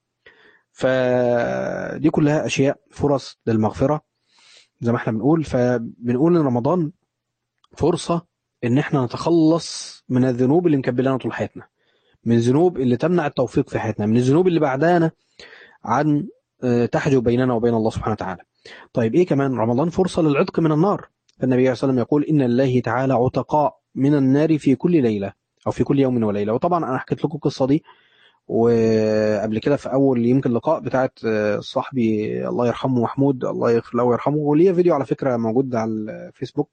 فدي كلها أشياء فرص للمغفرة زي ما احنا بنقول فبنقول إن رمضان فرصة إن احنا نتخلص من الذنوب اللي مكبلانا طول حياتنا من الذنوب اللي تمنع التوفيق في حياتنا من الذنوب اللي بعدانا عن تحجب بيننا وبين الله سبحانه وتعالى طيب ايه كمان رمضان فرصة للعتق من النار فالنبي عليه الصلاة والسلام يقول إن الله تعالى عتقاء من النار في كل ليلة أو في كل يوم وليلة وطبعا أنا حكيت لكم القصة دي وقبل كده في أول يمكن لقاء بتاعت صاحبي الله يرحمه محمود الله يغفر له ويرحمه وليه فيديو على فكرة موجود على الفيسبوك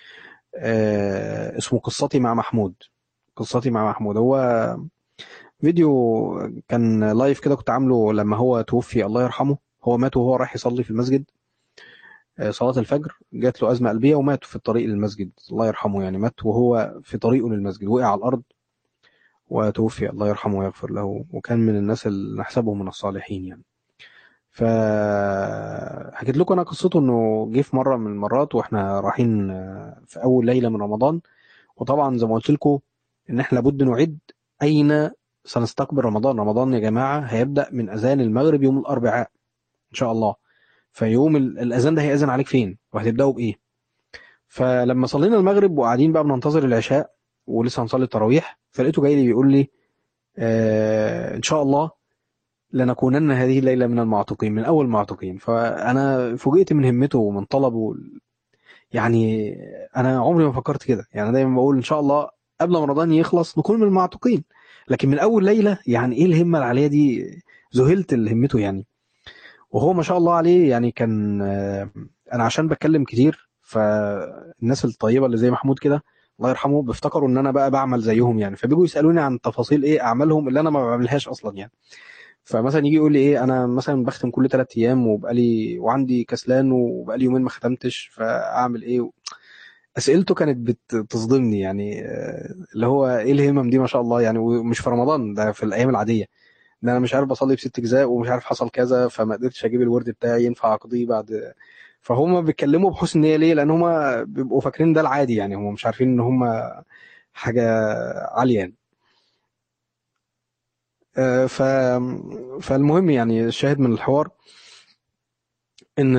اسمه قصتي مع محمود قصتي مع محمود هو فيديو كان لايف كده كنت عامله لما هو توفي الله يرحمه هو مات وهو رايح يصلي في المسجد صلاة الفجر جات له أزمة قلبية ومات في الطريق للمسجد الله يرحمه يعني مات وهو في طريقه للمسجد وقع على الأرض وتوفي الله يرحمه ويغفر له وكان من الناس اللي نحسبه من الصالحين يعني فحكيت لكم انا قصته انه جه في مره من المرات واحنا رايحين في اول ليله من رمضان وطبعا زي ما قلت لكم ان احنا لابد نعد اين سنستقبل رمضان رمضان يا جماعه هيبدا من اذان المغرب يوم الاربعاء ان شاء الله فيوم الاذان ده هيأذن عليك فين وهتبداوا بايه فلما صلينا المغرب وقاعدين بقى بننتظر العشاء ولسه هنصلي التراويح فلقيته جاي لي بيقول لي آه ان شاء الله لنكونن هذه الليله من المعتقين من اول المعتقين فانا فوجئت من همته ومن طلبه يعني انا عمري ما فكرت كده يعني دايما بقول ان شاء الله قبل ما رمضان يخلص نكون من المعتقين لكن من اول ليله يعني ايه الهمه العاليه دي ذهلت لهمته يعني وهو ما شاء الله عليه يعني كان انا عشان بتكلم كتير فالناس الطيبه اللي زي محمود كده الله يرحمه بيفتكروا ان انا بقى بعمل زيهم يعني فبيجوا يسالوني عن تفاصيل ايه اعمالهم اللي انا ما بعملهاش اصلا يعني فمثلا يجي يقول لي ايه انا مثلا بختم كل ثلاث ايام وبقالي وعندي كسلان وبقالي يومين ما ختمتش فاعمل ايه اسئلته كانت بتصدمني يعني اللي هو ايه الهمم دي ما شاء الله يعني ومش في رمضان ده في الايام العاديه ان انا مش عارف بصلي بست اجزاء ومش عارف حصل كذا فما قدرتش اجيب الورد بتاعي ينفع اقضيه بعد فهم بيتكلموا بحسن نيه ليه لان هم بيبقوا فاكرين ده العادي يعني هم مش عارفين ان هم حاجه عاليه يعني ف فالمهم يعني الشاهد من الحوار ان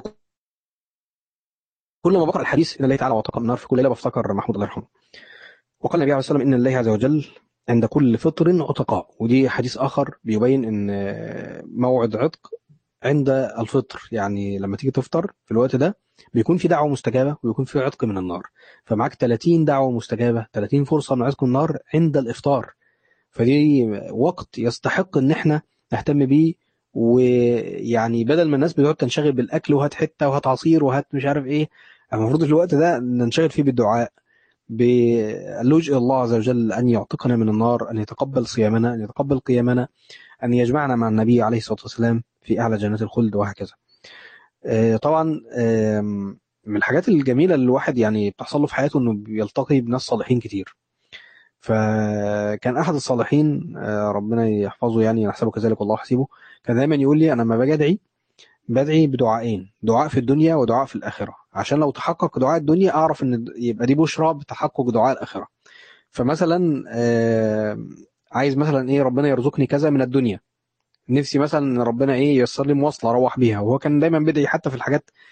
كل ما بقرا الحديث ان الله تعالى واتقى النار في كل ليله بفتكر محمود الله يرحمه وقال النبي عليه الصلاه والسلام ان الله عز وجل عند كل فطر عتقاء ودي حديث اخر بيبين ان موعد عتق عند الفطر يعني لما تيجي تفطر في الوقت ده بيكون في دعوه مستجابه ويكون في عتق من النار فمعاك 30 دعوه مستجابه 30 فرصه من عتق النار عند الافطار فدي وقت يستحق ان احنا نهتم بيه ويعني بدل ما الناس بتقعد تنشغل بالاكل وهات حته وهات عصير وهات مش عارف ايه المفروض في الوقت ده ننشغل فيه بالدعاء باللجوء الى الله عز وجل ان يعتقنا من النار ان يتقبل صيامنا ان يتقبل قيامنا ان يجمعنا مع النبي عليه الصلاه والسلام في اعلى جنات الخلد وهكذا. طبعا من الحاجات الجميله اللي الواحد يعني بتحصل له في حياته انه بيلتقي بناس صالحين كتير. فكان احد الصالحين ربنا يحفظه يعني نحسبه كذلك والله حسيبه كان دايما يقول لي انا لما باجي ادعي بدعي بدعائين دعاء في الدنيا ودعاء في الاخره عشان لو تحقق دعاء الدنيا اعرف ان يبقى دي بشرى بتحقق دعاء الاخره فمثلا عايز مثلا ايه ربنا يرزقني كذا من الدنيا نفسي مثلا ربنا ايه ييسر لي مواصله اروح بيها وهو كان دايما بيدعي حتى في الحاجات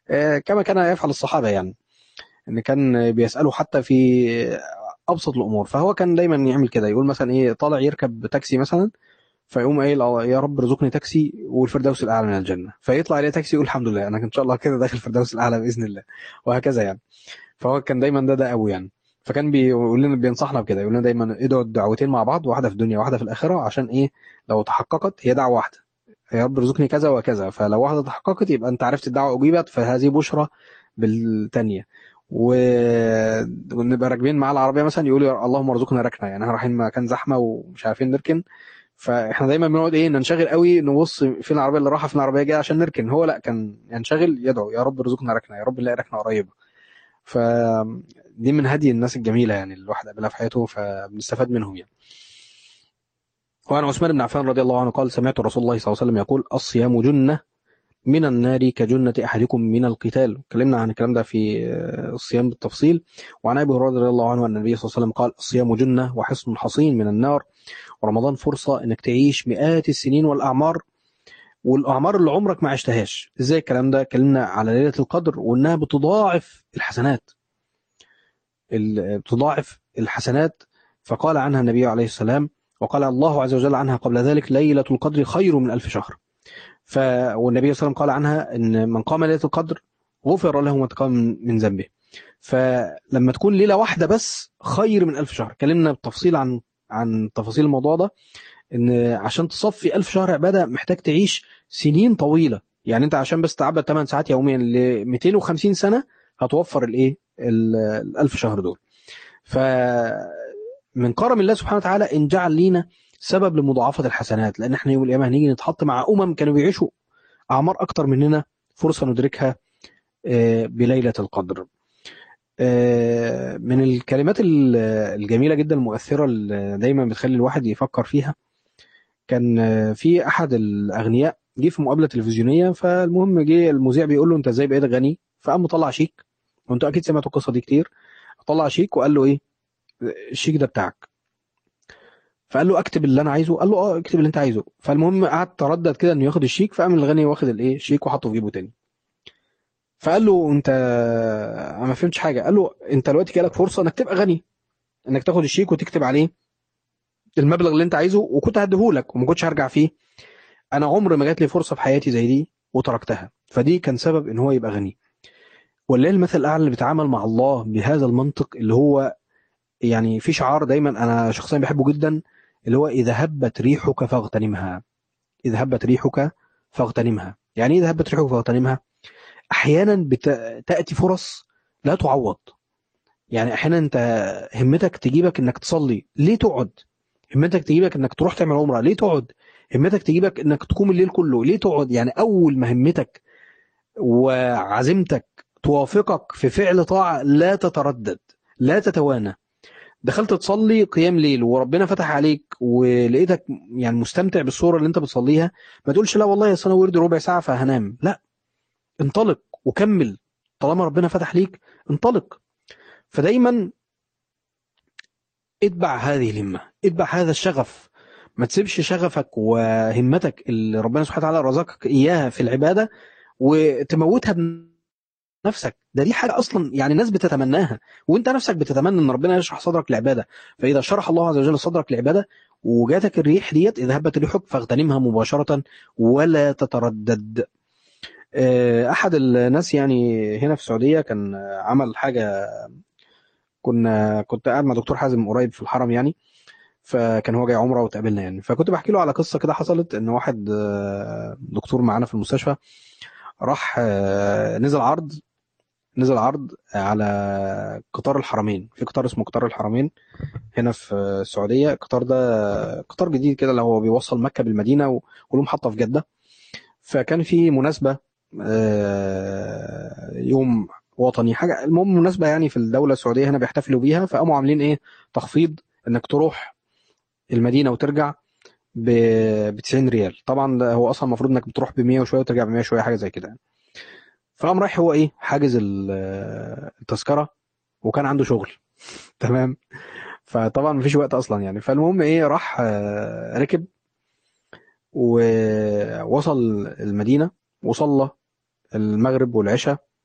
آه، كما كان يفعل الصحابة يعني ان كان بيسألوا حتى في ابسط الامور فهو كان دايما يعمل كده يقول مثلا ايه طالع يركب تاكسي مثلا فيقوم قايل "آه، يا رب ارزقني تاكسي والفردوس الاعلى من الجنه فيطلع عليه تاكسي يقول الحمد لله انا ان شاء الله كده داخل الفردوس الاعلى باذن الله وهكذا يعني فهو كان دايما ده ده قوي يعني فكان بيقول لنا بينصحنا بكده يقول لنا دايما ادعوا الدعوتين مع بعض واحده في الدنيا واحده في الاخره عشان ايه لو تحققت هي دعوه واحده يا رب ارزقني كذا وكذا فلو واحده تحققت يبقى انت عرفت الدعوه اجيبت فهذه بشرى بالتانيه و- ونبقى راكبين مع العربيه مثلا يقول يا اللهم ارزقنا ركنه يعني احنا رايحين مكان زحمه ومش عارفين نركن فاحنا دايما بنقعد ايه ننشغل قوي نبص فين العربيه اللي رايحه فين العربيه جايه عشان نركن هو لا كان ينشغل يدعو يا رب ارزقنا ركنه يا رب نلاقي ركنه قريبه فدي من هدي الناس الجميله يعني اللي الواحد قابلها في حياته فبنستفاد منهم يعني وعن عثمان بن عفان رضي الله عنه قال سمعت رسول الله صلى الله عليه وسلم يقول الصيام جنه من النار كجنة أحدكم من القتال اتكلمنا عن الكلام ده في آه، الصيام بالتفصيل وعن أبي هريرة رضي الله عنه أن النبي صلى الله عليه وسلم قال الصيام جنة وحصن حصين من النار ورمضان فرصة إنك تعيش مئات السنين والأعمار والأعمار اللي عمرك ما عشتهاش إزاي الكلام ده اتكلمنا على ليلة القدر وإنها بتضاعف الحسنات ال- بتضاعف الحسنات فقال عنها النبي عليه السلام وقال الله عز وجل عنها قبل ذلك ليلة القدر خير من ألف شهر ف والنبي صلى الله عليه وسلم قال عنها ان من قام ليله القدر غفر له ما تقام من من ذنبه فلما تكون ليله واحده بس خير من ألف شهر اتكلمنا بالتفصيل عن عن تفاصيل الموضوع ده ان عشان تصفي ألف شهر عباده محتاج تعيش سنين طويله يعني انت عشان بس تعبد 8 ساعات يوميا ل 250 سنه هتوفر الايه ال ال 1000 شهر دول فمن كرم الله سبحانه وتعالى ان جعل لينا سبب لمضاعفه الحسنات لان احنا يوم القيامه هنيجي نتحط مع امم كانوا بيعيشوا اعمار اكتر مننا فرصه ندركها آه، بليله القدر آه، من الكلمات ال- الجميله جدا المؤثره اللي دايما بتخلي الواحد يفكر فيها كان آه، في احد الاغنياء جه في مقابله تلفزيونيه فالمهم جه المذيع بيقول له انت ازاي بقيت غني فقام مطلع شيك وانتوا اكيد سمعتوا القصه دي كتير طلع شيك وقال له ايه الشيك ده بتاعك فقال له اكتب اللي انا عايزه قال له اه اكتب اللي انت عايزه فالمهم قعد تردد كده انه ياخد الشيك فقام الغني واخد الايه الشيك وحطه في جيبه تاني فقال له انت انا ما فهمتش حاجه قال له انت دلوقتي جالك فرصه انك تبقى غني انك تاخد الشيك وتكتب عليه المبلغ اللي انت عايزه وكنت هديهولك وما كنتش هرجع فيه انا عمر ما جات لي فرصه في حياتي زي دي وتركتها فدي كان سبب ان هو يبقى غني ولله المثل الاعلى اللي بيتعامل مع الله بهذا المنطق اللي هو يعني في شعار دايما انا شخصيا بحبه جدا اللي هو اذا هبت ريحك فاغتنمها اذا هبت ريحك فاغتنمها يعني ايه اذا هبت ريحك فاغتنمها احيانا بتاتي فرص لا تعوض يعني احيانا انت همتك تجيبك انك تصلي ليه تقعد همتك تجيبك انك تروح تعمل عمره ليه تقعد همتك تجيبك انك تقوم الليل كله ليه تقعد يعني اول ما همتك وعزيمتك توافقك في فعل طاعه لا تتردد لا تتوانى دخلت تصلي قيام ليل وربنا فتح عليك ولقيتك يعني مستمتع بالصوره اللي انت بتصليها ما تقولش لا والله اصل انا ورد ربع ساعه فهنام لا انطلق وكمل طالما ربنا فتح ليك انطلق فدايما اتبع هذه الهمه اتبع هذا الشغف ما تسيبش شغفك وهمتك اللي ربنا سبحانه وتعالى رزقك اياها في العباده وتموتها بنفسك ده دي حاجه اصلا يعني الناس بتتمناها وانت نفسك بتتمنى ان ربنا يشرح صدرك للعباده فاذا شرح الله عز وجل صدرك للعباده وجاتك الريح ديت اذا هبت ريحك فاغتنمها مباشره ولا تتردد آه، احد الناس يعني هنا في السعوديه كان عمل حاجه كنا كنت قاعد مع دكتور حازم قريب في الحرم يعني فكان هو جاي عمره وتقابلنا يعني فكنت بحكي له على قصه كده حصلت ان واحد آه، دكتور معانا في المستشفى راح آه، نزل عرض نزل عرض على قطار الحرمين في قطار اسمه قطار الحرمين هنا في السعوديه القطار ده قطار جديد كده اللي هو بيوصل مكه بالمدينه و- وله محطه في جده فكان في مناسبه آه، يوم وطني حاجه المهم مناسبه يعني في الدوله السعوديه هنا بيحتفلوا بيها فقاموا عاملين ايه تخفيض انك تروح المدينه وترجع ب 90 ريال طبعا ده هو اصلا المفروض انك بتروح ب 100 وشويه وترجع ب 100 وشويه حاجه زي كده يعني. فقام رايح هو ايه حاجز ال- التذكره وكان عنده شغل تمام فطبعا مفيش وقت اصلا يعني فالمهم ايه راح آه، ركب ووصل المدينه وصلى المغرب والعشاء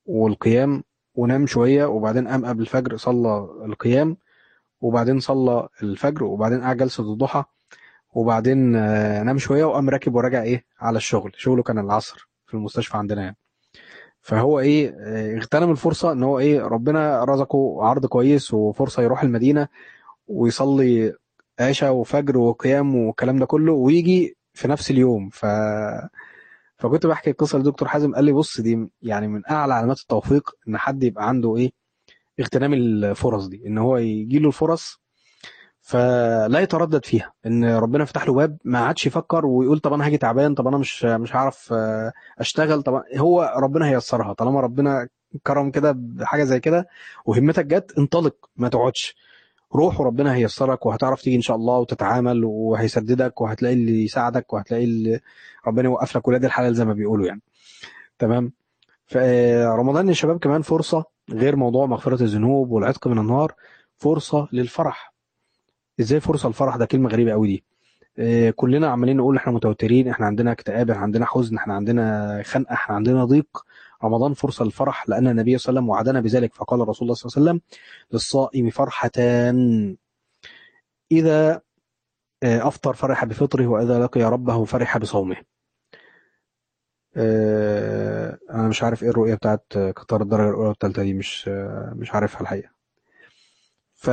والقيام ونام شوية وبعدين قام قبل الفجر صلى القيام وبعدين صلى الفجر وبعدين قعد جلسة الضحى وبعدين آه، نام شوية وقام راكب وراجع إيه على الشغل شغله كان العصر في المستشفى عندنا يعني فهو إيه آه، اغتنم الفرصة إن هو إيه ربنا رزقه عرض كويس وفرصة يروح المدينة ويصلي عشاء وفجر وقيام والكلام ده كله ويجي في نفس اليوم ف فكنت بحكي القصه لدكتور حازم قال لي بص دي يعني من اعلى علامات التوفيق ان حد يبقى عنده ايه اغتنام الفرص دي ان هو يجي له الفرص فلا يتردد فيها ان ربنا فتح له باب ما عادش يفكر ويقول طب انا هاجي تعبان طب انا مش مش هعرف آه، اشتغل طب هو ربنا هيسرها طالما ربنا كرم كده بحاجه زي كده وهمتك جت انطلق ما تقعدش روح وربنا هيسرك وهتعرف تيجي ان شاء الله وتتعامل وهيسددك وهتلاقي اللي يساعدك وهتلاقي اللي ربنا يوقف لك ولاد الحلال زي ما بيقولوا يعني تمام فرمضان يا شباب كمان فرصة غير موضوع مغفرة الذنوب والعتق من النار فرصة للفرح ازاي فرصة للفرح ده كلمة غريبة قوي دي آه، كلنا عمالين نقول احنا متوترين احنا عندنا اكتئاب احنا عندنا حزن احنا عندنا خنقة احنا عندنا ضيق رمضان فرصة للفرح لأن النبي صلى الله عليه وسلم وعدنا بذلك فقال رسول الله صلى الله عليه وسلم للصائم فرحتان إذا آه، أفطر فرح بفطره وإذا لقي ربه فرح بصومه آه، أنا مش عارف إيه الرؤية بتاعت قطار الدرجة الأولى والثالثة دي مش آه، مش عارفها الحقيقة ف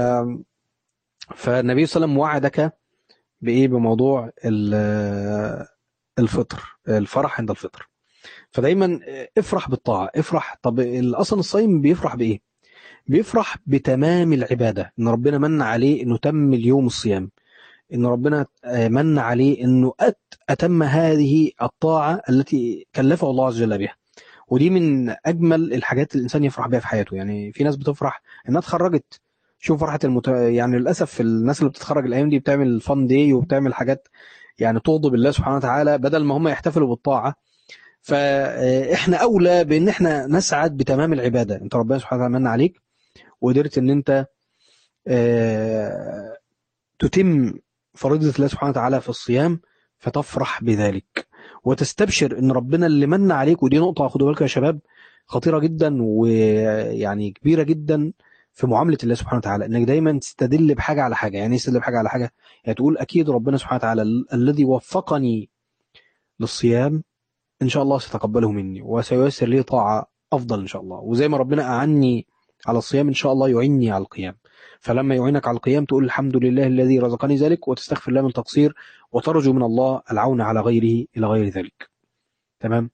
فالنبي صلى الله عليه وسلم وعدك بإيه بموضوع ال- الفطر الفرح عند الفطر فدايما افرح بالطاعة افرح طب اصلا الصايم بيفرح بايه بيفرح بتمام العبادة ان ربنا من عليه انه تم اليوم الصيام ان ربنا آه، من عليه انه أت اتم هذه الطاعة التي كلفه الله عز وجل بها ودي من اجمل الحاجات اللي الانسان يفرح بها في حياته يعني في ناس بتفرح انها اتخرجت شوف فرحة المت... يعني للاسف الناس اللي بتتخرج الايام دي بتعمل فان داي وبتعمل حاجات يعني تغضب الله سبحانه وتعالى بدل ما هم يحتفلوا بالطاعة فاحنا اولى بان احنا نسعد بتمام العباده انت ربنا سبحانه وتعالى من عليك وقدرت ان انت آه، تتم فريضه الله سبحانه وتعالى في الصيام فتفرح بذلك وتستبشر ان ربنا اللي من عليك ودي نقطه خدوا بالكم يا شباب خطيره جدا ويعني كبيره جدا في معامله الله سبحانه وتعالى انك دايما تستدل بحاجه على حاجه يعني ايه تستدل بحاجه على حاجه يعني تقول اكيد ربنا سبحانه وتعالى ال- الذي وفقني للصيام ان شاء الله سيتقبله مني وسييسر لي طاعه افضل ان شاء الله وزي ما ربنا اعني على الصيام ان شاء الله يعيني على القيام فلما يعينك على القيام تقول الحمد لله الذي رزقني ذلك وتستغفر الله من تقصير وترجو من الله العون على غيره الى غير ذلك تمام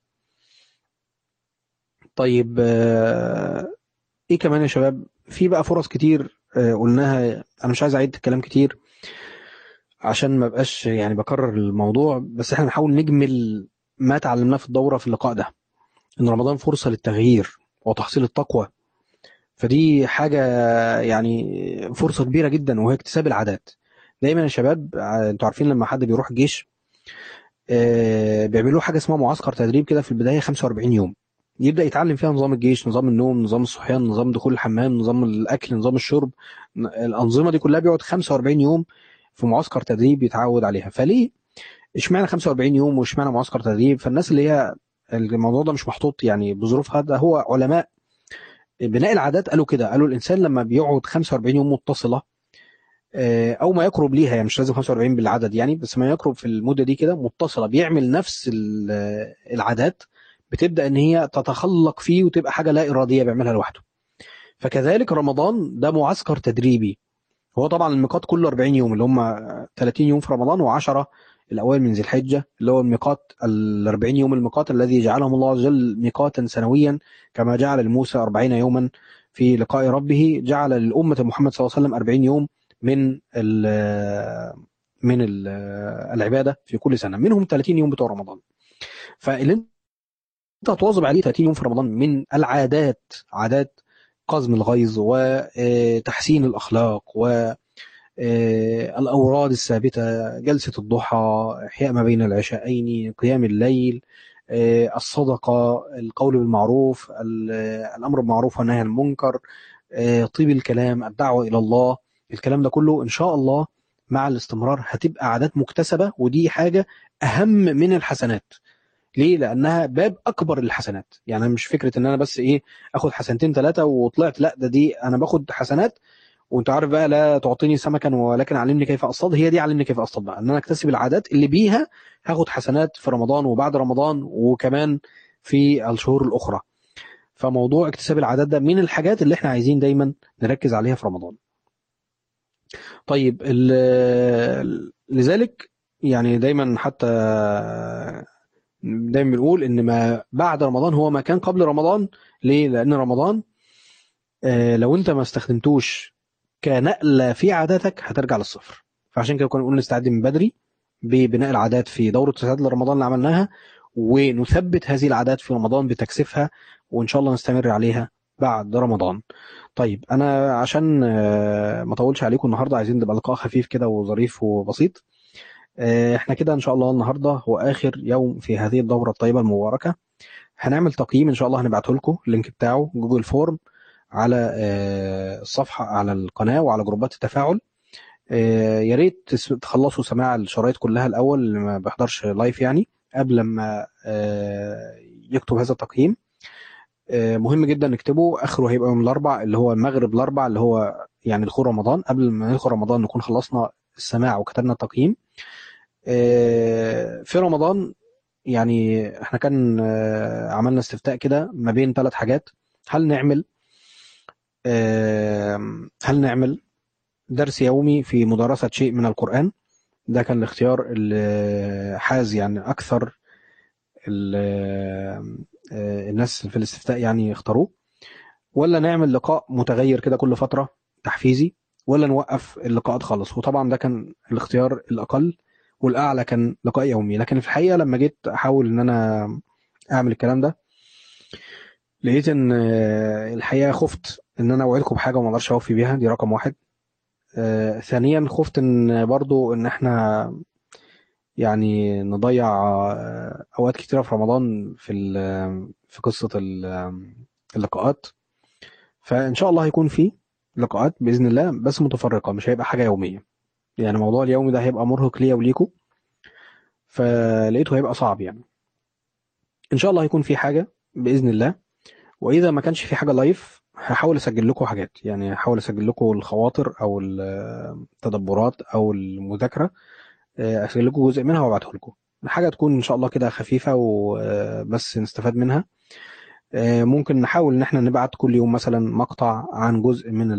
طيب آه، ايه كمان يا شباب في بقى فرص كتير آه، قلناها انا مش عايز اعيد الكلام كتير عشان ما بقاش يعني بكرر الموضوع بس احنا نحاول نجمل ما تعلمناه في الدورة في اللقاء ده ان رمضان فرصة للتغيير وتحصيل التقوى فدي حاجة يعني فرصة كبيرة جدا وهي اكتساب العادات دايما يا شباب ع- انتوا عارفين لما حد بيروح الجيش آه، بيعملوا حاجة اسمها معسكر تدريب كده في البداية 45 يوم يبدأ يتعلم فيها نظام الجيش نظام النوم نظام الصحيان نظام دخول الحمام نظام الأكل نظام الشرب ن- الأنظمة دي كلها بيقعد 45 يوم في معسكر تدريب يتعود عليها فليه اشمعنى 45 يوم واشمعنى معسكر تدريب فالناس اللي هي الموضوع ده مش محطوط يعني بظروفها ده هو علماء بناء العادات قالوا كده قالوا الانسان لما بيقعد 45 يوم متصله آه، او ما يقرب ليها يعني مش لازم 45 بالعدد يعني بس ما يقرب في المده دي كده متصله بيعمل نفس ال- العادات بتبدا ان هي تتخلق فيه وتبقى حاجه لا اراديه بيعملها لوحده فكذلك رمضان ده معسكر تدريبي هو طبعا الميقات كله 40 يوم اللي هم 30 يوم في رمضان و10 الاوائل من ذي الحجه اللي هو الميقات ال 40 يوم الميقات الذي جعلهم الله عز وجل ميقاتا سنويا كما جعل لموسى 40 يوما في لقاء ربه جعل للامه محمد صلى الله عليه وسلم 40 يوم من ال من ال العباده في كل سنه منهم 30 يوم بتوع رمضان فاللي انت هتواظب عليه 30 يوم في رمضان من العادات عادات قزم الغيظ وتحسين الاخلاق و آه، الأوراد الثابتة جلسة الضحى إحياء ما بين العشاءين قيام الليل آه، الصدقة القول بالمعروف ال- آه، الأمر بالمعروف والنهي عن المنكر آه، طيب الكلام الدعوة إلى الله الكلام ده كله إن شاء الله مع الاستمرار هتبقى عادات مكتسبة ودي حاجة أهم من الحسنات ليه لانها باب اكبر للحسنات يعني مش فكره ان انا بس ايه اخد حسنتين ثلاثه وطلعت لا ده دي انا باخد حسنات وانت عارف بقى لا تعطيني سمكا ولكن علمني كيف اصطاد هي دي علمني كيف اصطاد بقى ان انا اكتسب العادات اللي بيها هاخد حسنات في رمضان وبعد رمضان وكمان في الشهور الاخرى فموضوع اكتساب العادات ده من الحاجات اللي احنا عايزين دايما نركز عليها في رمضان طيب لذلك يعني دايما حتى دايما بنقول ان ما بعد رمضان هو ما كان قبل رمضان ليه لان رمضان لو انت ما استخدمتوش كنقله في عاداتك هترجع للصفر فعشان كده كنا بنقول نستعد من بدري ببناء العادات في دوره استعداد لرمضان اللي عملناها ونثبت هذه العادات في رمضان بتكثيفها وان شاء الله نستمر عليها بعد رمضان طيب انا عشان ما اطولش عليكم النهارده عايزين نبقى لقاء خفيف كده وظريف وبسيط احنا كده ان شاء الله النهارده هو اخر يوم في هذه الدوره الطيبه المباركه هنعمل تقييم ان شاء الله هنبعته لكم اللينك بتاعه جوجل فورم على الصفحه على القناه وعلى جروبات التفاعل يا ريت تخلصوا سماع الشرايط كلها الاول اللي ما بيحضرش لايف يعني قبل ما يكتب هذا التقييم مهم جدا نكتبه اخره هيبقى يوم الاربع اللي هو المغرب الاربع اللي هو يعني دخول رمضان قبل ما ندخل رمضان نكون خلصنا السماع وكتبنا التقييم في رمضان يعني احنا كان عملنا استفتاء كده ما بين ثلاث حاجات هل نعمل هل نعمل درس يومي في مدرسة شيء من القرآن ده كان الاختيار اللي حاز يعني أكثر الناس في الاستفتاء يعني اختاروه ولا نعمل لقاء متغير كده كل فترة تحفيزي ولا نوقف اللقاءات خالص وطبعا ده كان الاختيار الأقل والأعلى كان لقاء يومي لكن في الحقيقة لما جيت أحاول إن أنا أعمل الكلام ده لقيت إن الحقيقة خفت إن أنا أوعدكم بحاجة وما أقدرش أوفي بيها دي رقم واحد آه ثانيا خفت ان برضو ان احنا يعني نضيع اوقات كتيره في رمضان في في قصه اللقاءات فان شاء الله هيكون في لقاءات باذن الله بس متفرقه مش هيبقى حاجه يوميه يعني موضوع اليومي ده هيبقى مرهق ليا وليكم فلقيته هيبقى صعب يعني ان شاء الله هيكون في حاجه باذن الله واذا ما كانش في حاجه لايف هحاول اسجل لكم حاجات يعني هحاول اسجل لكم الخواطر او التدبرات او المذاكره اسجل لكم جزء منها وابعته لكم حاجه تكون ان شاء الله كده خفيفه وبس نستفاد منها ممكن نحاول ان احنا نبعت كل يوم مثلا مقطع عن جزء من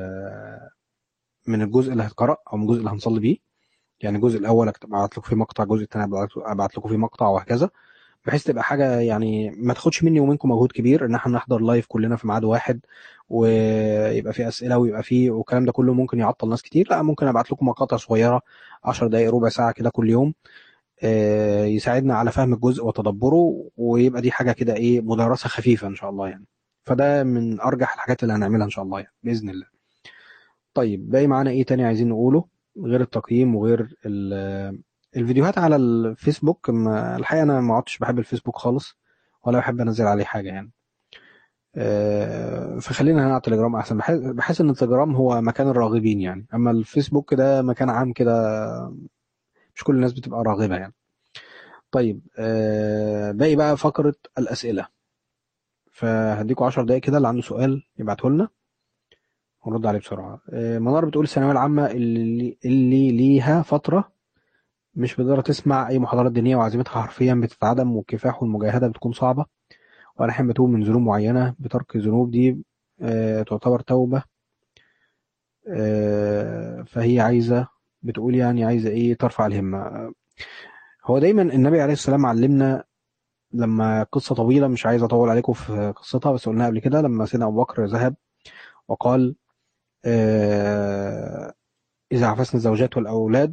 من الجزء اللي هيتقرا او من الجزء اللي هنصلي بيه يعني الجزء الاول ابعت لكم فيه مقطع الجزء الثاني ابعت لكم فيه مقطع وهكذا بحيث تبقى حاجه يعني ما تاخدش مني ومنكم مجهود كبير ان احنا نحضر لايف كلنا في ميعاد واحد ويبقى في اسئله ويبقى في والكلام ده كله ممكن يعطل ناس كتير لا ممكن ابعت لكم مقاطع صغيره 10 دقائق ربع ساعه كده كل يوم يساعدنا على فهم الجزء وتدبره ويبقى دي حاجه كده ايه مدرسه خفيفه ان شاء الله يعني فده من ارجح الحاجات اللي هنعملها ان شاء الله يعني باذن الله طيب باقي معانا ايه تاني عايزين نقوله غير التقييم وغير الفيديوهات على الفيسبوك الحقيقه انا ما عدتش بحب الفيسبوك خالص ولا بحب انزل عليه حاجه يعني فخلينا هنا على التليجرام احسن بحس ان التليجرام هو مكان الراغبين يعني اما الفيسبوك ده مكان عام كده مش كل الناس بتبقى راغبه يعني طيب باقي بقى فقره الاسئله فهديكوا 10 دقايق كده اللي عنده سؤال يبعته لنا ونرد عليه بسرعه منار بتقول الثانويه العامه اللي اللي ليها فتره مش بتقدر تسمع اي محاضرات دينيه وعزيمتها حرفيا بتتعدم والكفاح والمجاهده بتكون صعبه وانا احيانا بتوب من ذنوب معينه بترك الذنوب دي آه تعتبر توبه آه فهي عايزه بتقول يعني عايزه ايه ترفع الهمه هو دايما النبي عليه السلام علمنا لما قصه طويله مش عايز اطول عليكم في قصتها بس قلناها قبل كده لما سيدنا ابو بكر ذهب وقال آه اذا عفسنا الزوجات والاولاد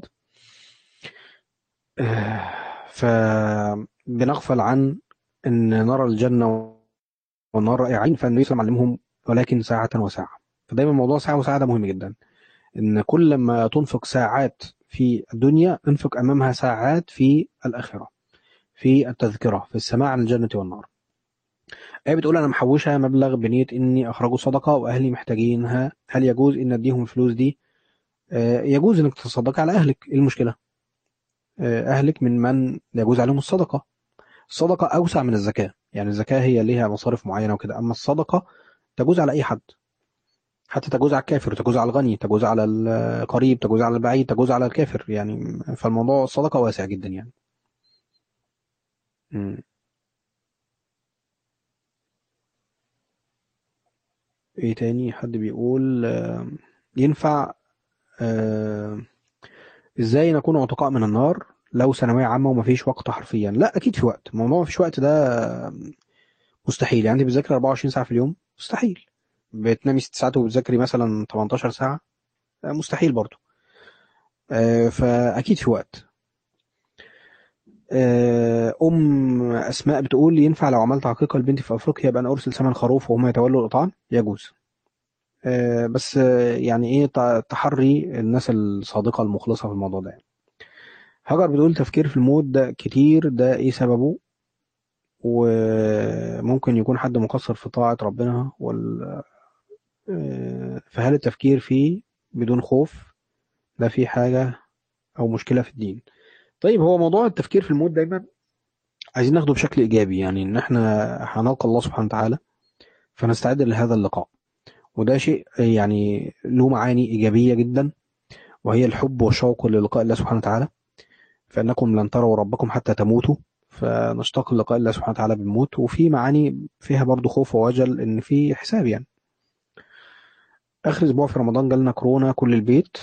فبنغفل عن ان نرى الجنه والنار رائعين فالنبي صلى الله عليه وسلم علمهم ولكن ساعه وساعه فدايما موضوع ساعه وساعه ده مهم جدا ان كل ما تنفق ساعات في الدنيا انفق امامها ساعات في الاخره في التذكره في السماع عن الجنه والنار آية بتقول أنا محوشة مبلغ بنية إني أخرجه صدقة وأهلي محتاجينها هل يجوز إن أديهم الفلوس دي؟ آه يجوز إنك تصدقي على أهلك إيه المشكلة؟ أهلك من من لا يجوز عليهم الصدقة الصدقة أوسع من الزكاة يعني الزكاة هي ليها مصارف معينة وكده أما الصدقة تجوز على أي حد حتى تجوز على الكافر تجوز على الغني تجوز على القريب تجوز على البعيد تجوز على الكافر يعني فالموضوع الصدقة واسع جدا يعني مم. ايه تاني حد بيقول آه، ينفع آه، ازاي نكون عتقاء من النار لو ثانوية عامة ومفيش وقت حرفيا لا اكيد في وقت الموضوع مفيش وقت ده آه، مستحيل يعني انت بتذاكر 24 ساعة في اليوم مستحيل بتنامي 6 ساعات وبتذاكري مثلا 18 ساعة آه، مستحيل برضو آه، فاكيد في وقت آه، ام اسماء بتقول ينفع لو عملت عقيقة لبنتي في افريقيا يبقى انا ارسل ثمن خروف وهم يتولوا الاطعام يجوز آه، بس آه، يعني ايه ت- تحري الناس الصادقة المخلصة في الموضوع ده يعني. هاجر بتقول تفكير في الموت ده كتير ده ايه سببه وممكن يكون حد مقصر في طاعة ربنا وال... آه، فهل التفكير فيه بدون خوف ده فيه حاجة أو مشكلة في الدين طيب هو موضوع التفكير في الموت دايما عايزين ناخده بشكل إيجابي يعني إن إحنا هنلقى الله سبحانه وتعالى فنستعد لهذا اللقاء وده شيء يعني له معاني إيجابية جدا وهي الحب والشوق للقاء الله سبحانه وتعالى فإنكم لن تروا ربكم حتى تموتوا فنشتاق لقاء الله سبحانه وتعالى بالموت وفي معاني فيها برضو خوف ووجل إن في حساب يعني آخر أسبوع في رمضان جالنا كورونا كل البيت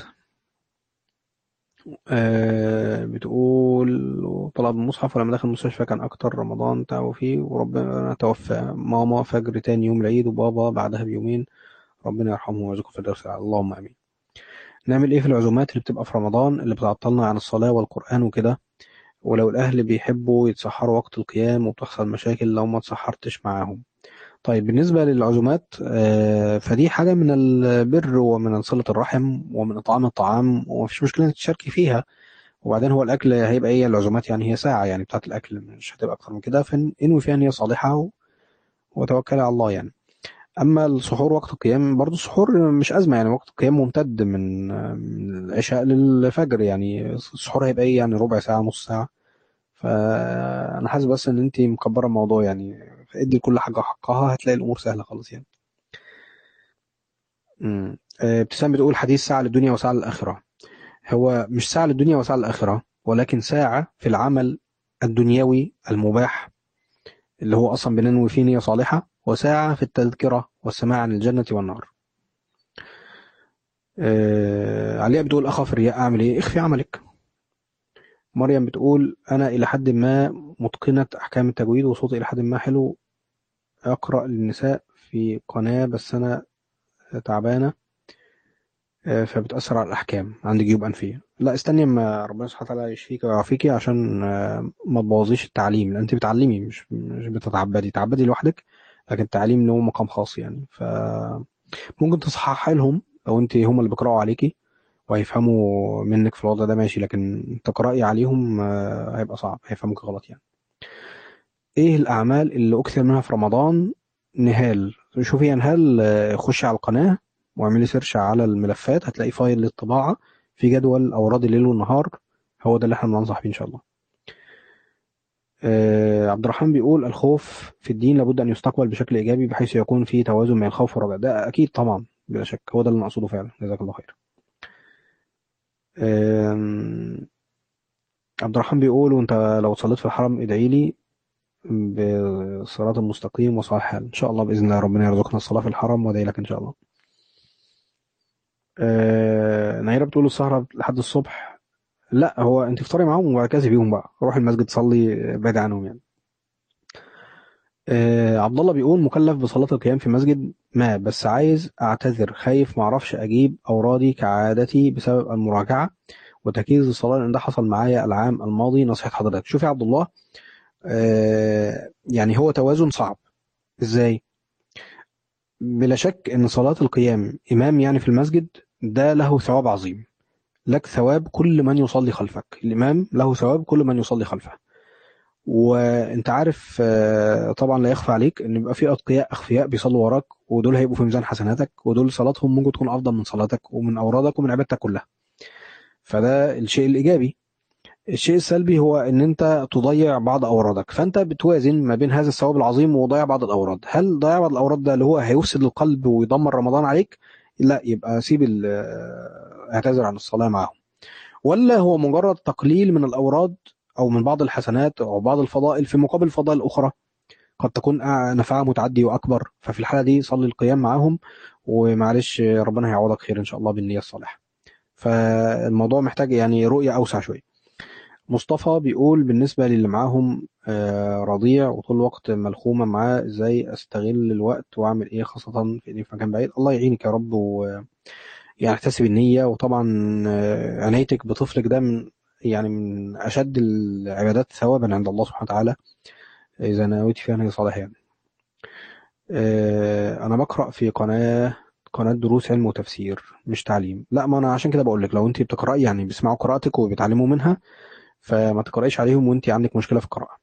آه بتقول طلب المصحف ولما دخل المستشفى كان أكتر رمضان تعبوا فيه وربنا توفى ماما فجر تاني يوم العيد وبابا بعدها بيومين ربنا يرحمه ويرزقه في الدرس اللهم آمين نعمل إيه في العزومات اللي بتبقى في رمضان اللي بتعطلنا عن الصلاة والقرآن وكده ولو الأهل بيحبوا يتسحروا وقت القيام وبتحصل مشاكل لو ما تسحرتش معاهم طيب بالنسبة للعزومات آه، فدي حاجة من البر ومن صلة الرحم ومن إطعام الطعام ومفيش مشكلة إنك تشاركي فيها وبعدين هو الأكل هيبقى إيه العزومات يعني هي ساعة يعني بتاعة الأكل مش هتبقى أكتر من كده فانوي فيها نية صالحة و- وتوكلي على الله يعني أما السحور وقت القيام برضو السحور مش أزمة يعني وقت القيام ممتد من من العشاء للفجر يعني السحور هيبقى إيه يعني ربع ساعة نص ساعة فأنا حاسس بس إن أنت مكبرة الموضوع يعني ادي لكل حاجة حقها هتلاقي الأمور سهلة خالص يعني امم آه، ابتسام بتقول حديث ساعة للدنيا وساعة للآخرة هو مش ساعة للدنيا وساعة للآخرة ولكن ساعة في العمل الدنيوي المباح اللي هو أصلا بننوي فيه نية صالحة وساعة في التذكرة والسماع عن الجنة والنار آه، علياء بتقول أخاف الرياء أعمل إيه اخفي عملك مريم بتقول أنا إلى حد ما متقنة أحكام التجويد وصوتي إلى حد ما حلو أقرأ للنساء في قناة بس أنا تعبانة آه، فبتأثر على الأحكام عندي جيوب أنفية لا استني اما ربنا سبحانه وتعالى يشفيك ويعافيكي عشان آه، ما تبوظيش التعليم لأن أنت بتعلمي مش مش بتتعبدي تعبدي لوحدك لكن التعليم له مقام خاص يعني فممكن تصححي لهم لو أنت هم اللي بيقرأوا عليكي وهيفهموا منك في الوضع ده ماشي لكن تقرأي عليهم آه، هيبقى صعب هيفهموك غلط يعني ايه الأعمال اللي أكثر منها في رمضان نهال شوفي يا نهال آه، خشي على القناة واعملي سيرش على الملفات هتلاقي فايل للطباعة في جدول أوراد الليل والنهار هو ده اللي احنا بننصح بيه إن شاء الله آه، عبد الرحمن بيقول الخوف في الدين لابد أن يستقبل بشكل إيجابي بحيث يكون فيه توازن بين الخوف والرجاء ده أكيد طبعا بلا شك هو ده اللي نقصده فعلا جزاك الله خير آم، عبد الرحمن بيقول وانت لو صليت في الحرم ادعي لي بالصراط المستقيم وصالح حال ان شاء الله باذن الله ربنا يرزقنا الصلاه في الحرم وادعي لك ان شاء الله آه نيرة بتقول السهرة لحد الصبح لا هو انت افطري معاهم وبعد كده سيبيهم بقى روح المسجد صلي بعيد عنهم يعني آه عبد الله بيقول مكلف بصلاة القيام في مسجد ما بس عايز اعتذر خايف معرفش اجيب اورادي كعادتي بسبب المراجعة وتركيز الصلاة لان ده حصل معايا العام الماضي نصيحة حضرتك شوف يا عبد الله آه يعني هو توازن صعب ازاي بلا شك ان صلاة القيام امام يعني في المسجد ده له ثواب عظيم لك ثواب كل من يصلي خلفك الإمام له ثواب كل من يصلي خلفه وانت عارف آه، طبعا لا يخفى عليك ان يبقى في اتقياء اخفياء بيصلوا وراك ودول هيبقوا في ميزان حسناتك ودول صلاتهم ممكن تكون افضل من صلاتك ومن اورادك ومن عبادتك كلها فده الشيء الايجابي الشيء السلبي هو ان انت تضيع بعض اورادك فانت بتوازن ما بين هذا الثواب العظيم وضياع بعض الاوراد هل ضياع بعض الاوراد ده اللي هو هيفسد القلب ويدمر رمضان عليك لا يبقى سيب ال- اعتذر عن الصلاة معهم ولا هو مجرد تقليل من الاوراد او من بعض الحسنات او بعض الفضائل في مقابل فضائل اخرى قد تكون أع- نفعها متعدي واكبر ففي الحالة دي صلي القيام معاهم ومعلش ربنا هيعوضك خير ان شاء الله بالنية الصالحة فالموضوع محتاج يعني رؤية اوسع شوية مصطفى بيقول بالنسبة للي معاهم آه، رضيع وطول الوقت ملخومة معاه ازاي استغل الوقت واعمل ايه خاصة في اني في مكان بعيد الله يعينك يا رب و يعني احتسب النية وطبعا آه، عنايتك بطفلك ده من يعني من اشد العبادات ثوابا عند الله سبحانه وتعالى اذا نويت فيها نية صالحة يعني آه، انا بقرأ في قناة قناة دروس علم وتفسير مش تعليم لا ما انا عشان كده بقول لك لو انت بتقرأي يعني بيسمعوا قراءتك وبيتعلموا منها فما تقرأيش عليهم وانت عندك مشكلة في القراءة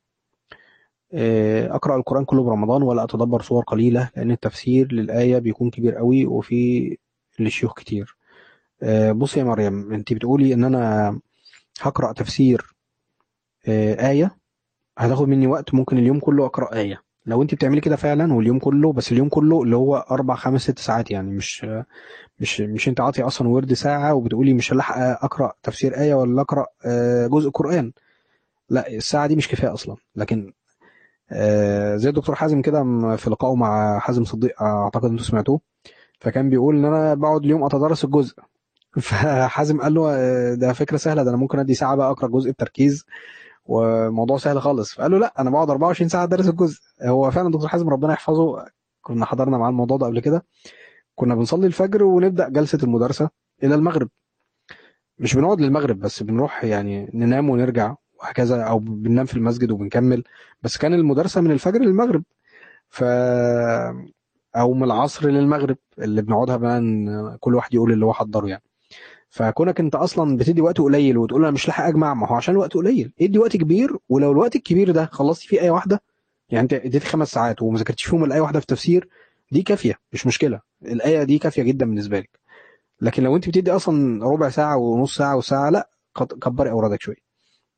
آه، أقرأ القرآن كله برمضان ولا أتدبر صور قليلة لأن التفسير للآية بيكون كبير قوي وفي للشيوخ كتير آه، بصي يا مريم انت بتقولي ان انا هقرأ تفسير آه، آية هتاخد مني وقت ممكن اليوم كله أقرأ آية لو انت بتعملي كده فعلا واليوم كله بس اليوم كله اللي هو أربع خمس ست ساعات يعني مش مش مش انت عاطي اصلا ورد ساعة وبتقولي مش هلحق أقرأ تفسير آية ولا أقرأ آه، جزء قرآن لا الساعة دي مش كفاية أصلا لكن آه، زي الدكتور حازم كده م- في لقائه مع حازم صديق آه، اعتقد انتوا سمعتوه فكان بيقول ان انا بقعد اليوم اتدرس الجزء فحازم قال له آه، ده فكره سهله ده انا ممكن ادي ساعه بقى اقرا جزء بتركيز وموضوع سهل خالص فقال له لا انا بقعد 24 ساعه ادرس الجزء هو فعلا دكتور حازم ربنا يحفظه كنا حضرنا معاه الموضوع ده قبل كده كنا بنصلي الفجر ونبدا جلسه المدرسه الى المغرب مش بنقعد للمغرب بس بنروح يعني ننام ونرجع وهكذا او بننام في المسجد وبنكمل بس كان المدرسه من الفجر للمغرب ف او من العصر للمغرب اللي بنقعدها بقى إن كل واحد يقول اللي هو حضره يعني فكونك انت اصلا بتدي وقت قليل وتقول انا مش لاحق اجمع ما هو عشان الوقت قليل ادي وقت كبير ولو الوقت الكبير ده خلصتي فيه ايه واحده يعني انت اديت خمس ساعات وما ذاكرتش فيهم الايه واحده في تفسير دي كافيه مش مشكله الايه دي كافيه جدا بالنسبه لك لكن لو انت بتدي اصلا ربع ساعه ونص ساعه وساعه لا قد- كبري اورادك شويه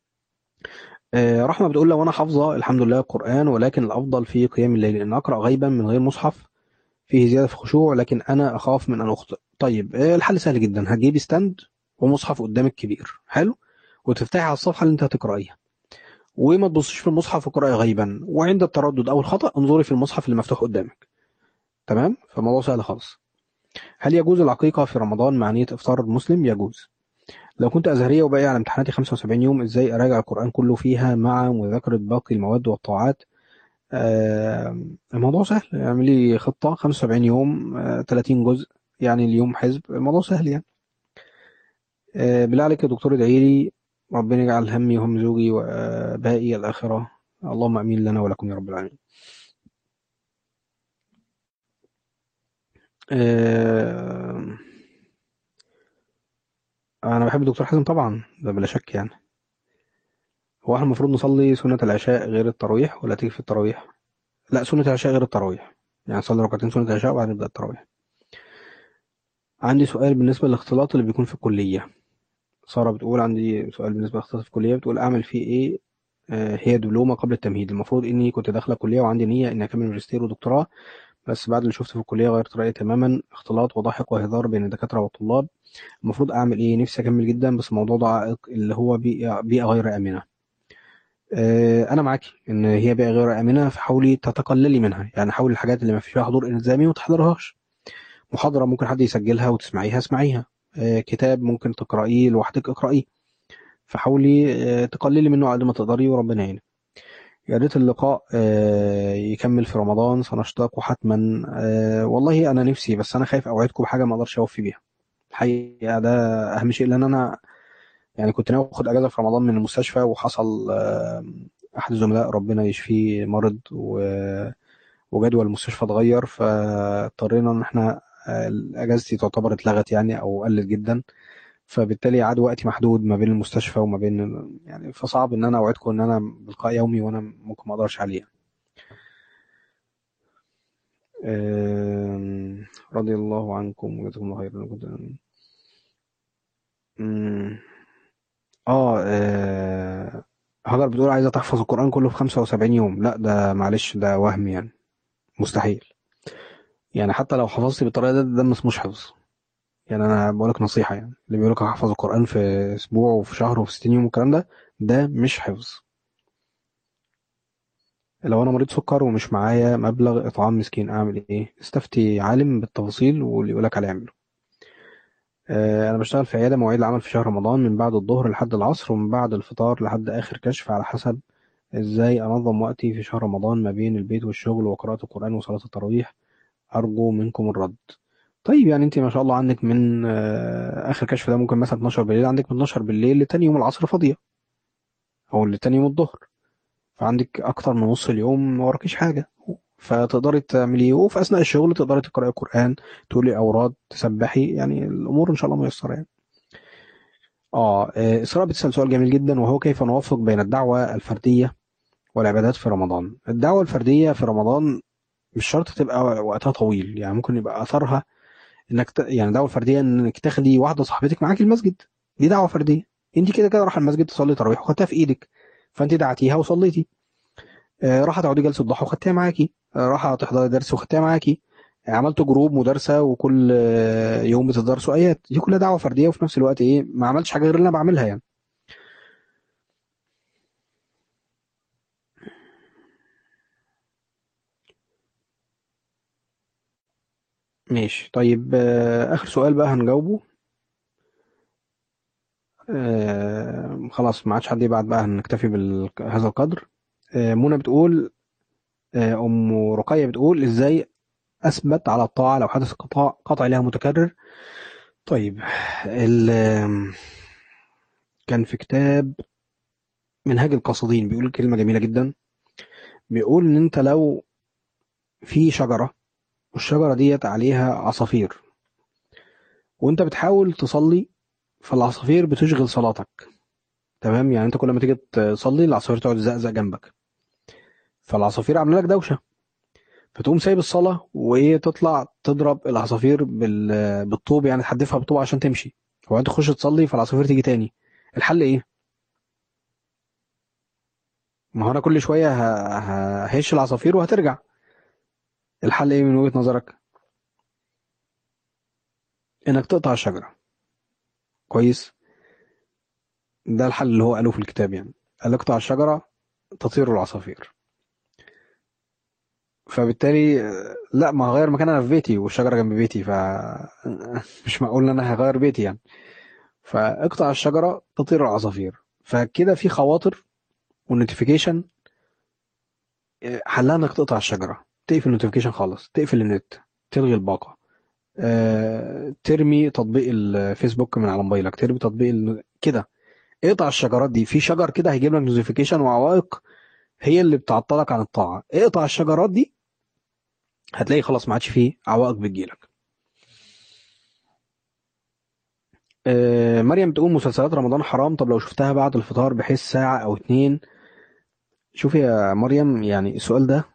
آه، رحمه بتقول لو انا حافظه الحمد لله القران ولكن الافضل في قيام الليل ان اقرا غيبا من غير مصحف فيه زياده في خشوع لكن انا اخاف من ان اخطئ طيب آه، الحل سهل جدا هتجيبي ستاند ومصحف قدامك كبير حلو وتفتحي على الصفحه اللي انت هتقرايها وما تبصيش في المصحف وقراءة غيبا وعند التردد او الخطا انظري في المصحف اللي مفتوح قدامك تمام فالموضوع سهل خالص هل يجوز العقيقه في رمضان مع نيه افطار المسلم يجوز لو كنت ازهريه وباقي على امتحاناتي 75 يوم ازاي اراجع القران كله فيها مع مذاكره باقي المواد والطاعات آه، الموضوع سهل اعملي خطه 75 يوم آه، 30 جزء يعني اليوم حزب الموضوع سهل يعني آه، بالله عليك يا دكتور ادعي لي ربنا يجعل همي وهم زوجي وباقي الآخرة اللهم أمين لنا ولكم يا رب العالمين آه، أنا بحب الدكتور حازم طبعا ده بلا شك يعني هو احنا المفروض نصلي سنة العشاء غير التراويح ولا تيجي في التراويح لا سنة العشاء غير التراويح يعني نصلي ركعتين سنة العشاء وبعدين نبدأ التراويح عندي سؤال بالنسبة للاختلاط اللي بيكون في الكلية سارة بتقول عندي سؤال بالنسبة للاختلاط في الكلية بتقول أعمل فيه إيه آه، هي دبلومة قبل التمهيد المفروض إني كنت داخلة كلية وعندي نية إني أكمل ماجستير ودكتوراه بس بعد اللي شفته في الكلية غيرت رأيي تماما اختلاط وضحك وهزار بين الدكاترة والطلاب المفروض أعمل إيه نفسي أكمل جدا بس الموضوع ده عائق اللي هو بيئة, بيئة غير آمنة آه، أنا معاكي إن هي بيئة غير آمنة فحاولي تتقللي منها يعني حاولي الحاجات اللي ما فيش فيها حضور إلزامي ما تحضرهاش محاضرة ممكن حد يسجلها وتسمعيها اسمعيها آه، كتاب ممكن تقرأيه لوحدك اقرأيه فحاولي آه، تقللي منه على قد ما تقدري وربنا يعينك يا ريت اللقاء آه، يكمل في رمضان سنشتاق حتما آه، والله انا نفسي بس انا خايف اوعدكم بحاجه ما اقدرش اوفي بيها الحقيقه ده اهم شيء لان انا يعني كنت ناوي اخد اجازه في رمضان من المستشفى وحصل آه، احد الزملاء ربنا يشفيه مرض و- وجدول المستشفى اتغير فاضطرينا ان احنا آه، اجازتي تعتبر اتلغت يعني او قلت جدا فبالتالي عاد وقتي محدود ما بين المستشفى وما بين يعني فصعب ان انا اوعدكم ان انا بلقاء يومي وانا ممكن ما اقدرش عليه آم، رضي الله عنكم وجزاكم الله خيرا كنت أم، اه آه، هاجر بتقول عايزة تحفظ القرآن كله في 75 يوم لا ده معلش ده وهم يعني مستحيل يعني حتى لو حفظتي بالطريقة دي ده مش مش حفظ يعني انا بقولك نصيحة يعني اللي بيقولك هحفظ القرآن في اسبوع وفي شهر وفي 60 يوم والكلام ده ده مش حفظ لو انا مريض سكر ومش معايا مبلغ اطعام مسكين اعمل ايه استفتي عالم بالتفاصيل واللي يقولك عليه اعمله آه، انا بشتغل في عياده مواعيد العمل في شهر رمضان من بعد الظهر لحد العصر ومن بعد الفطار لحد اخر كشف على حسب ازاي انظم وقتي في شهر رمضان ما بين البيت والشغل وقراءة القرآن وصلاة التراويح ارجو منكم الرد طيب يعني انت ما شاء الله عندك من آه، اخر كشف ده ممكن مثلا 12 بالليل عندك من 12 بالليل لتاني يوم العصر فاضية او لتاني يوم الظهر فعندك اكتر من نص اليوم ما وراكيش حاجة فتقدري تعملي وفي اثناء الشغل تقدري تقراي القرآن تقولي اوراد تسبحي يعني الامور ان شاء الله ميسرة يعني اه آه، اسراء بتسأل سؤال جميل جدا وهو كيف نوفق بين الدعوة الفردية والعبادات في رمضان الدعوة الفردية في رمضان مش شرط تبقى وقتها طويل يعني ممكن يبقى اثرها انك ت... يعني دعوة فردية انك تاخدي واحدة صاحبتك معاكي المسجد دي دعوة فردية انت كده كده رايحة المسجد تصلي تراويح وخدتها في ايدك فانت دعتيها وصليتي آه، راحة تقعدي جلسة ضحى وخدتيها معاكي آه، راحة تحضري درس وخدتيها معاكي آه، عملتوا جروب مدرسة وكل آه، يوم بتدرسوا آيات دي كلها دعوة فردية وفي نفس الوقت ايه ما عملتش حاجة غير اللي انا بعملها يعني ماشي طيب آه، آخر سؤال بقى هنجاوبه آه، خلاص ما عادش حد يبعت بقى هنكتفي بهذا القدر آه، منى بتقول آه، أم رقية بتقول إزاي أثبت على الطاعة لو حدث قطع قطع لها متكرر طيب ال كان في كتاب منهاج القاصدين بيقول كلمة جميلة جدا بيقول إن أنت لو في شجرة والشجرة ديت عليها عصافير وأنت بتحاول تصلي فالعصافير بتشغل صلاتك تمام يعني أنت كل ما تيجي تصلي العصافير تقعد تزقزق جنبك فالعصافير عاملة لك دوشة فتقوم سايب الصلاة وإيه تطلع تضرب العصافير بال... بالطوب يعني تحدفها بالطوب عشان تمشي وبعدين تخش تصلي فالعصافير تيجي تاني الحل إيه؟ ما هو أنا كل شوية ه... ههش العصافير وهترجع الحل إيه من وجهة نظرك؟ إنك تقطع الشجرة كويس؟ ده الحل اللي هو قاله في الكتاب يعني قال اقطع الشجرة تطير العصافير فبالتالي آه، لا ما هغير مكان انا في بيتي والشجره جنب بيتي ف مش معقول ان انا هغير بيتي يعني فاقطع الشجره تطير العصافير فكده في خواطر والنوتيفيكيشن آه، حلها انك تقطع الشجره تقفل النوتيفيكيشن خالص تقفل النت تلغي الباقه آه، ترمي تطبيق الفيسبوك من على موبايلك ترمي تطبيق ال... كده اقطع الشجرات دي في شجر كده هيجيب لك نوتيفيكيشن وعوائق هي اللي بتعطلك عن الطاعه اقطع الشجرات دي هتلاقي خلاص ما عادش فيه عوائق بتجيلك آه، مريم بتقول مسلسلات رمضان حرام طب لو شفتها بعد الفطار بحيث ساعة أو اتنين شوفي يا مريم يعني السؤال ده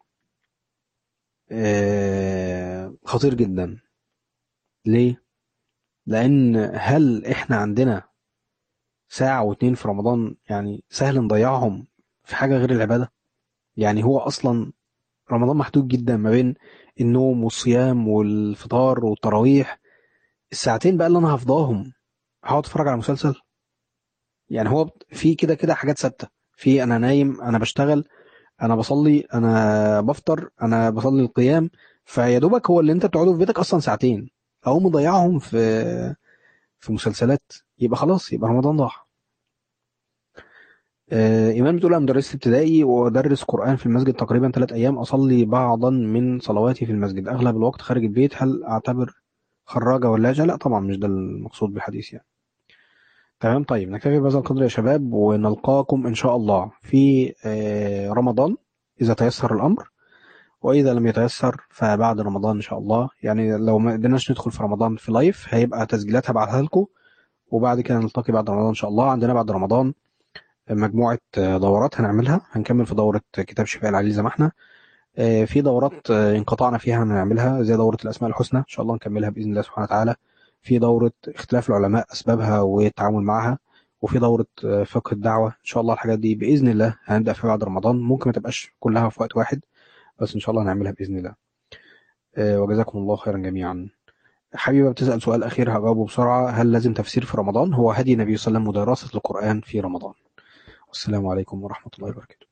آه، خطير جدا ليه؟ لأن هل إحنا عندنا ساعة واتنين في رمضان يعني سهل نضيعهم في حاجة غير العبادة؟ يعني هو أصلا رمضان محدود جدا ما بين النوم والصيام والفطار والتراويح الساعتين بقى اللي أنا هفضاهم هقعد أتفرج على مسلسل يعني هو في كده كده حاجات ثابتة في أنا نايم أنا بشتغل أنا بصلي أنا بفطر أنا بصلي القيام فيا دوبك هو اللي أنت بتقعده في بيتك أصلا ساعتين أو مضيعهم في في مسلسلات يبقى خلاص يبقى رمضان ضاع آه، إيمان بتقول أنا مدرسة ابتدائي وأدرس قرآن في المسجد تقريبا ثلاث أيام أصلي بعضا من صلواتي في المسجد أغلب الوقت خارج البيت هل أعتبر خراجة ولاجة؟ لا طبعا مش ده المقصود بالحديث يعني تمام طيب نكتفي بهذا القدر يا شباب ونلقاكم إن شاء الله في آه، رمضان إذا تيسر الأمر وإذا لم يتيسر فبعد رمضان إن شاء الله يعني لو ما قدرناش ندخل في رمضان في لايف هيبقى تسجيلات هبعتها لكم وبعد كده نلتقي بعد رمضان إن شاء الله عندنا بعد رمضان مجموعة آه، دورات هنعملها هنكمل في دورة كتاب شفاء العليل زي ما احنا آه، في دورات آه، انقطعنا فيها هنعملها زي دورة الأسماء الحسنى إن شاء الله نكملها بإذن الله سبحانه وتعالى في دورة اختلاف العلماء أسبابها والتعامل معها وفي دورة آه، فقه الدعوة إن شاء الله الحاجات دي بإذن الله هنبدأ فيها بعد رمضان ممكن ما تبقاش كلها في وقت واحد بس إن شاء الله هنعملها بإذن الله آه، وجزاكم الله خيرا جميعا حبيبة بتسأل سؤال أخير هجاوبه بسرعة هل لازم تفسير في رمضان هو هدي النبي صلى الله عليه وسلم ودراسة القرآن في رمضان والسلام عليكم ورحمة الله وبركاته